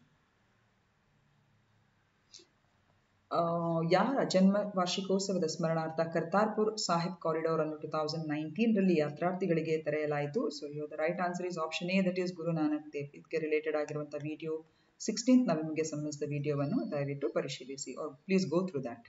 ಯಾರ ಜನ್ಮ ವಾರ್ಷಿಕೋತ್ಸವದ ಸ್ಮರಣಾರ್ಥ ಕರ್ತಾರ್ಪುರ್ ಸಾಹಿಬ್ ಕಾರಿಡಾರ್ ಅನ್ನು ಟೂ ತೌಸಂಡ್ ನೈನ್ಟೀನ್ರಲ್ಲಿ ಯಾತ್ರಾರ್ಥಿಗಳಿಗೆ ತೆರೆಯಲಾಯಿತು so you the right answer is option A that is Guru Nanak Dev ಇದಕ್ಕೆ ರಿಲೇಟೆಡ್ ಆಗಿರುವಂತಹ ವಿಡಿಯೋ ಸಿಕ್ಸ್ಟೀನ್ತ್ ನವೆಂಬರ್ಗೆ ಸಂಬಂಧಿಸಿದ ವಿಡಿಯೋವನ್ನು ದಯವಿಟ್ಟು ಪರಿಶೀಲಿಸಿ or please go through that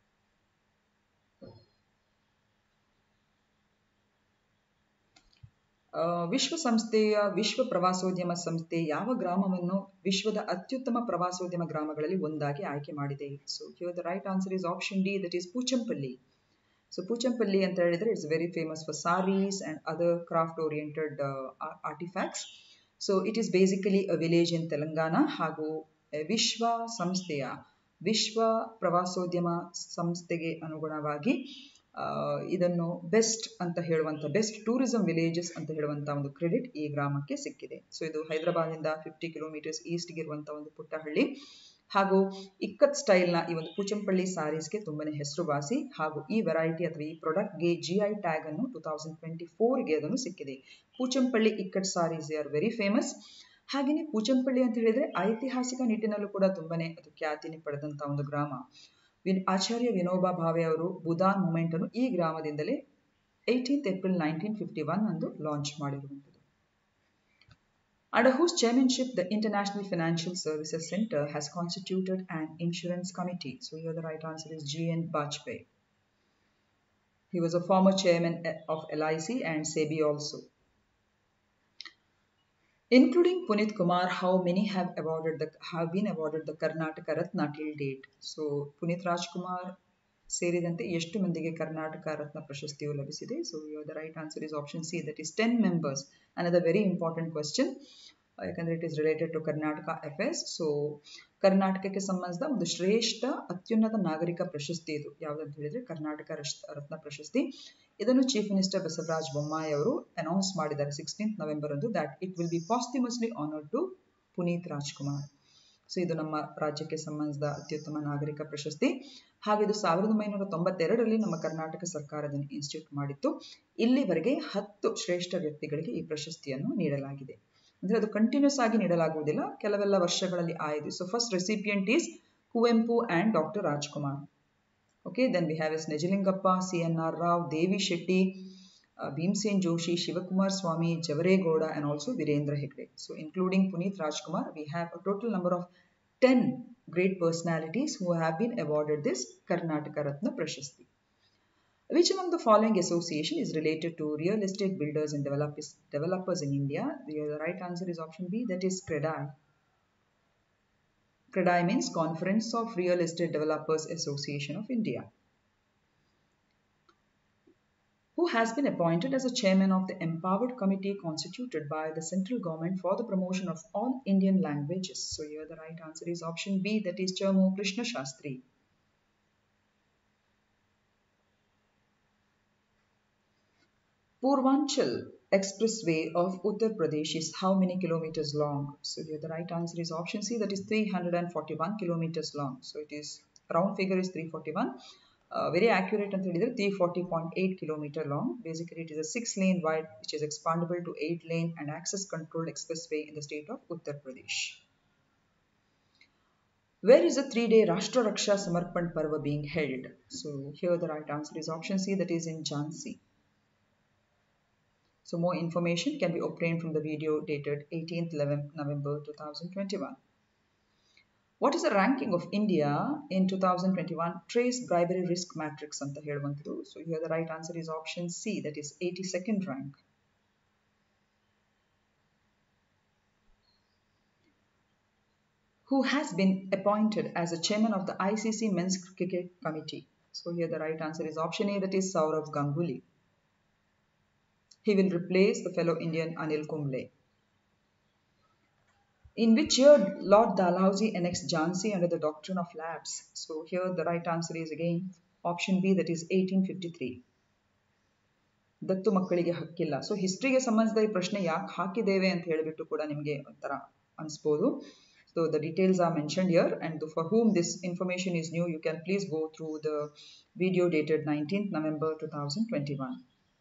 ವಿಶ್ವಸಂಸ್ಥೆಯ ವಿಶ್ವ ಪ್ರವಾಸೋದ್ಯಮ ಸಂಸ್ಥೆ ಯಾವ ಗ್ರಾಮವನ್ನು ವಿಶ್ವದ ಅತ್ಯುತ್ತಮ ಪ್ರವಾಸೋದ್ಯಮ ಗ್ರಾಮಗಳಲ್ಲಿ ಒಂದಾಗಿ ಆಯ್ಕೆ ಮಾಡಿದೆ so here the right answer is option D that is Pochampally so Pochampally ಅಂತ ಹೇಳಿದ್ರೆ it's very famous for saris and other craft oriented artifacts so it is basically a village in Telangana ಹಾಗೂ ವಿಶ್ವ ಸಂಸ್ಥೆಯ ವಿಶ್ವ ಪ್ರವಾಸೋದ್ಯಮ ಸಂಸ್ಥೆಗೆ ಅನುಗುಣವಾಗಿ ಇದನ್ನು ಬೆಸ್ಟ್ ಅಂತ ಹೇಳುವಂಥ ಬೆಸ್ಟ್ ಟೂರಿಸಂ ವಿಲೇಜಸ್ ಅಂತ ಹೇಳುವಂಥ ಒಂದು ಕ್ರೆಡಿಟ್ ಈ ಗ್ರಾಮಕ್ಕೆ ಸಿಕ್ಕಿದೆ ಸೊ ಇದು ಹೈದರಾಬಾದ್ನಿಂದ ಫಿಫ್ಟಿ ಕಿಲೋಮೀಟರ್ಸ್ ಈಸ್ಟ್ಗೆ ಇರುವಂಥ ಒಂದು ಪುಟ್ಟ ಹಳ್ಳಿ ಹಾಗೂ ಇಕ್ಕತ್ ಸ್ಟೈಲ್ನ ಈ ಒಂದು ಪೂಚಂಪಳ್ಳಿ ಸಾರೀಸ್ಗೆ ತುಂಬಾನೇ ಹೆಸರುವಾಸಿ ಹಾಗೂ ಈ ವೆರೈಟಿ ಅಥವಾ ಈ ಪ್ರಾಡಕ್ಟ್ಗೆ ಜಿ ಐ ಟ್ಯಾಗ್ ಅನ್ನು ಟೂ ತೌಸಂಡ್ ಟ್ವೆಂಟಿ ಫೋರ್ಗೆ ಅದನ್ನು ಸಿಕ್ಕಿದೆ Pochampally ikat saris are very famous ಹಾಗೆಯೇ ಪೂಚಂಪಳ್ಳಿ ಅಂತ ಹೇಳಿದ್ರೆ ಐತಿಹಾಸಿಕ ನಿಟ್ಟಿನಲ್ಲೂ ಕೂಡ ತುಂಬಾನೇ ಅದು ಖ್ಯಾತಿನಿ ಪಡೆದಂತ ಒಂದು ಗ್ರಾಮ ವಿನ್ ಆಚಾರ್ಯ ವಿನೋಬಾ ಭಾವೆ ಅವರು ಬುಧಾನ್ ಮೂಮೆಂಟ್ ಅನ್ನು ಈ ಗ್ರಾಮದಿಂದಲೇ eighteenth April nineteen fifty one ಅಂದು ಲಾಂಚ್ ಮಾಡಿರುವಂಥದ್ದು Under whose chairmanship the International Financial Services Center has constituted an insurance committee. So here the right answer is G.N. Bajpayee. He was a former chairman of LIC and SEBI also. Including Punit Kumar, how many have awarded the have been awarded the Karnataka Ratna till date? So Punit Rajkumar ಸೇರಿದಂತೆ ಎಷ್ಟು ಮಂದಿಗೆ ಕರ್ನಾಟಕ ರತ್ನ ಪ್ರಶಸ್ತಿಯು ಲಭಿಸಿದೆ so the right answer is option C that is ten members another very important question ಯಾಕಂದ್ರೆ it is related to Karnataka affairs so ಕರ್ನಾಟಕಕ್ಕೆ ಸಂಬಂಧಿಸಿದ ಒಂದು ಶ್ರೇಷ್ಠ ಅತ್ಯುನ್ನತ ನಾಗರಿಕ ಪ್ರಶಸ್ತಿ ಇದು ಯಾವುದಂತ ಹೇಳಿದ್ರೆ ಕರ್ನಾಟಕ ರತ್ನ ಪ್ರಶಸ್ತಿ ಇದನ್ನು ಚೀಫ್ ಮಿನಿಸ್ಟರ್ ಬಸವರಾಜ ಬೊಮ್ಮಾಯಿ ಅವರು ಅನೌನ್ಸ್ ಮಾಡಿದ್ದಾರೆ ಸಿಕ್ಸ್ಟೀನ್ತ್ ನವೆಂಬರ್ ಅಂದು that it will be posthumously honoured to Puneeth Rajkumar so ಇದು ನಮ್ಮ ರಾಜ್ಯಕ್ಕೆ ಸಂಬಂಧಿಸಿದ ಅತ್ಯುತ್ತಮ ನಾಗರಿಕ ಪ್ರಶಸ್ತಿ ಹಾಗೆ ಇದು ಸಾವಿರದ ಒಂಬೈನೂರ ತೊಂಬತ್ತೆರಡರಲ್ಲಿ ನಮ್ಮ ಕರ್ನಾಟಕ ಸರ್ಕಾರದನ್ನು ಇನ್ಸ್ಟಿಟ್ಯೂಟ್ ಮಾಡಿತ್ತು ಇಲ್ಲಿವರೆಗೆ ಹತ್ತು ಶ್ರೇಷ್ಠ ವ್ಯಕ್ತಿಗಳಿಗೆ ಈ ಪ್ರಶಸ್ತಿಯನ್ನು ನೀಡಲಾಗಿದೆ ಅಂದ್ರೆ ಅದು ಕಂಟಿನ್ಯೂಸ್ ಆಗಿ ನೀಡಲಾಗುವುದಿಲ್ಲ ಕೆಲವೆಲ್ಲ ವರ್ಷಗಳಲ್ಲಿ ಆಯಿತು so first recipient is Kuvempu and doctor Rajkumar okay then we have S Nijalingappa C N R Rao Devi Shetty uh, Bhimsen Joshi, Shivakumar Swami, Javaregoda, and also Virendra Hegde. So, including Puneet Rajkumar, we have a total number of 10 great personalities who have been awarded this Karnataka Ratna Prashasti. Which among the following association is related to real estate builders and developers, developers in India? The, the right answer is option B, that is CREDAI. CREDAI means Conference of Real Estate Developers Association of India. Who has been appointed as a chairman of the Empowered Committee constituted by the central government for the promotion of all Indian languages? So here the right answer is option B, that is Chamu Krishna Shastri. Purvanchal Expressway of Uttar Pradesh is how many kilometers long? So here the right answer is option C that is 341 kilometers long. So it is round figure is 341. Uh, very accurate ಅಂತ ಹೇಳಿದ್ರೆ 340.8 kilometer long. Basically it is a 6 lane wide which is expandable to 8 lane and access controlled expressway in the state of Uttar Pradesh. Where is the three-day Rashtra Raksha Samarpan Parva being held? So here the right answer is option C that is in Jhansi. So more information can be obtained from the video dated 18th November 2021. What is the ranking of India in 2021 Trace Bribery Risk Matrix ಅಂತ ಹೇಳುವಂಥದ್ದು So here the right answer is option C that is 82nd rank. Who has been appointed as a chairman of the ICC Men's Cricket Committee? So here the right answer is option A that is Saurav Ganguly. He will replace the fellow Indian Anil Kumble. In which year Lord Dalhousie annexed Jhansi under the doctrine of lapse? So here the right answer is again option B that is 1853. ದತ್ತು ಮಕ್ಕಳಿಗೆ ಹಕ್ಕಿಲ್ಲ so ಹಿಸ್ಟ್ರಿಗೆ ಸಂಬಂಧಿಸಿದ ಈ ಪ್ರಶ್ನೆ ಯಾಕೆ ಹಾಕಿದ್ದೇವೆ ಅಂತ ಹೇಳಿಬಿಟ್ಟು ಕೂಡ ನಿಮಗೆ ಒಂಥರ ಅನಿಸ್ಬೋದು so the details are mentioned year and for whom this information is new you can please go through the video dated nineteenth November two thousand twenty one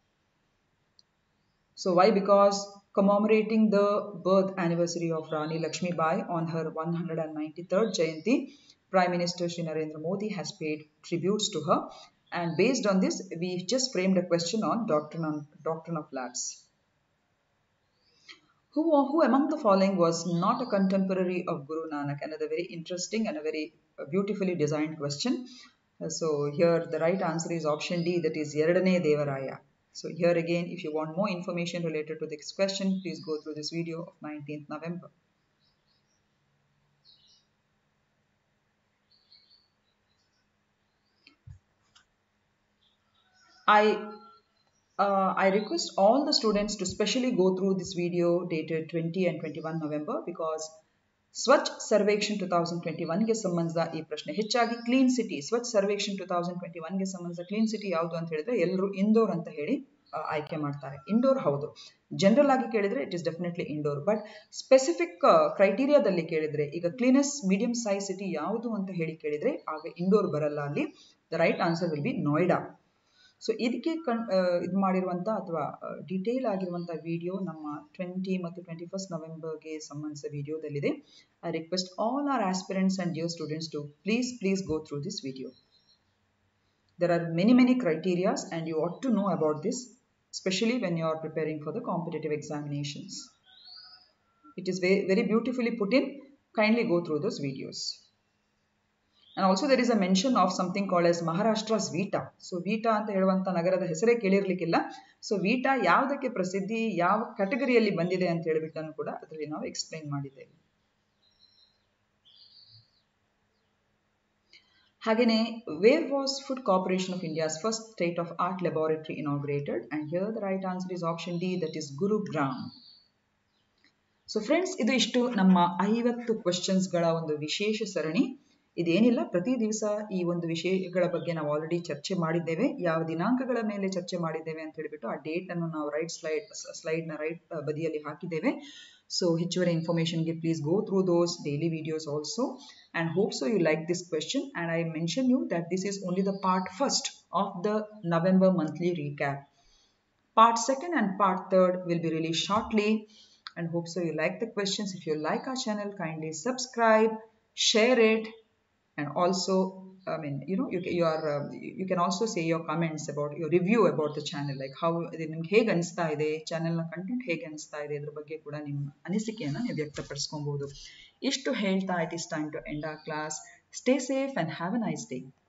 So why? Because commemorating the birth anniversary of Rani Lakshmi Bai on her 193rd Jayanti, Prime Minister Shri Narendra Modi has paid tributes to her. And based on this, we just framed a question on doctrine, on, doctrine of lapse. Who, who among the following was not a contemporary of Guru Nanak? Another very interesting and a very beautifully designed question. So here the right answer is option D, that is Yeradane Devaraya. So here again, if you want more information related to this question, please go through this video of 19th November. I uh, I request all the students to specially go through this video dated 20 and 21 November because Swachh Survekshan two thousand twenty ಒನ್ಗೆ ಸಂಬಂಧಿಸಿದ ಈ ಪ್ರಶ್ನೆ ಹೆಚ್ಚಾಗಿ clean city Swachh Survekshan two thousand twenty ಒನ್ಗೆ ಸಂಬಂಧಿಸಿದ clean city ಯಾವುದು ಅಂತ ಹೇಳಿದ್ರೆ ಎಲ್ಲರೂ ಇಂಡೋರ್ ಅಂತ ಹೇಳಿ ಆಯ್ಕೆ ಮಾಡ್ತಾರೆ ಇಂಡೋರ್ ಹೌದು ಜನರಲ್ ಆಗಿ ಕೇಳಿದ್ರೆ it is definitely Indore but specific ಕ್ರೈಟೀರಿಯಾದಲ್ಲಿ ಕೇಳಿದ್ರೆ ಈಗ ಕ್ಲೀನೆಸ್ ಮೀಡಿಯಂ ಸೈಜ್ ಸಿಟಿ ಯಾವುದು ಅಂತ ಹೇಳಿ ಕೇಳಿದ್ರೆ ಆಗ ಇಂಡೋರ್ ಬರಲ್ಲ ಅಲ್ಲಿ the right answer will be Noida so ಇದಕ್ಕೆ ಕನ್ ಇದು ಮಾಡಿರುವಂಥ ಅಥವಾ ಡಿಟೇಲ್ ಆಗಿರುವಂಥ ವಿಡಿಯೋ ನಮ್ಮ ಟ್ವೆಂಟಿ ಮತ್ತು ಟ್ವೆಂಟಿ ಫಸ್ಟ್ ನವೆಂಬರ್ಗೆ ಸಂಬಂಧಿಸಿದ ವಿಡಿಯೋದಲ್ಲಿದೆ I request all our aspirants and dear students to please please go through this video there are many many criterias and you ought to know about this especially when you are preparing for the competitive examinations it is very, very beautifully put in kindly go through those videos and also there is a mention of something called as Maharashtra's Vita. So Vita ಅಂತ ಹೇಳುವಂಥ ನಗರದ ಹೆಸರೇ ಕೇಳಿರ್ಲಿಕ್ಕಿಲ್ಲ so Vita ಯಾವುದಕ್ಕೆ ಪ್ರಸಿದ್ಧಿ ಯಾವ ಕ್ಯಾಟಗರಿಯಲ್ಲಿ ಬಂದಿದೆ ಅಂತ ಹೇಳಿಬಿಟ್ಟನ್ನು ಕೂಡ ಅದರಲ್ಲಿ ನಾವು ಎಕ್ಸ್ಪ್ಲೈನ್ ಮಾಡಿದ್ದೇವೆ ಹಾಗೆಯೇ where was food corporation of India's first state of art laboratory inaugurated and here the right answer is option D that is Gurugram so friends ಇದು ಇಷ್ಟು ನಮ್ಮ ಐವತ್ತು ಕ್ವಶನ್ಸ್ಗಳ ಒಂದು ವಿಶೇಷ ಸರಣಿ ಇದೇನಿಲ್ಲ ಪ್ರತಿ ದಿವಸ ಈ ಒಂದು ವಿಷಯಗಳ ಬಗ್ಗೆ ನಾವು ಆಲ್ರೆಡಿ ಚರ್ಚೆ ಮಾಡಿದ್ದೇವೆ ಯಾವ ದಿನಾಂಕಗಳ ಮೇಲೆ ಚರ್ಚೆ ಮಾಡಿದ್ದೇವೆ ಅಂತ ಹೇಳಿಬಿಟ್ಟು ಆ ಡೇಟ್ ಅನ್ನು ನಾವು ರೈಟ್ ಸ್ಲೈಡ್ ಸ್ಲೈಡ್ನ ರೈಟ್ ಬದಿಯಲ್ಲಿ ಹಾಕಿದ್ದೇವೆ ಸೊ ಹೆಚ್ಚುವರಿ ಇನ್ಫಾರ್ಮೇಷನ್ಗೆ please go through those daily videos also and hope so you like this question and I mention you that this is only the part first of the November monthly recap. Part second and part third will be released shortly and hope so you like the questions. If you like our channel kindly subscribe, share it and also I mean, you know, you, ca- you are, uh, you can also say your comments about your review about the channel, like how ಇದು ನಿಮ್ಗೆ ಹೇಗೆ ಅನಿಸ್ತಾ ಇದೆ ಚಾನೆಲ್ನ content ಹೇಗೆ ಅನಿಸ್ತಾ ಇದೆ ಇದ್ರ ಬಗ್ಗೆ ಕೂಡ ನಿಮ್ಮ ಅನಿಸಿಕೆಯನ್ನು ನೀವು ವ್ಯಕ್ತಪಡಿಸ್ಕೊಬಹುದು ಇಷ್ಟು ಹೇಳ್ತಾ it is time to end ಆ class stay safe and have a nice day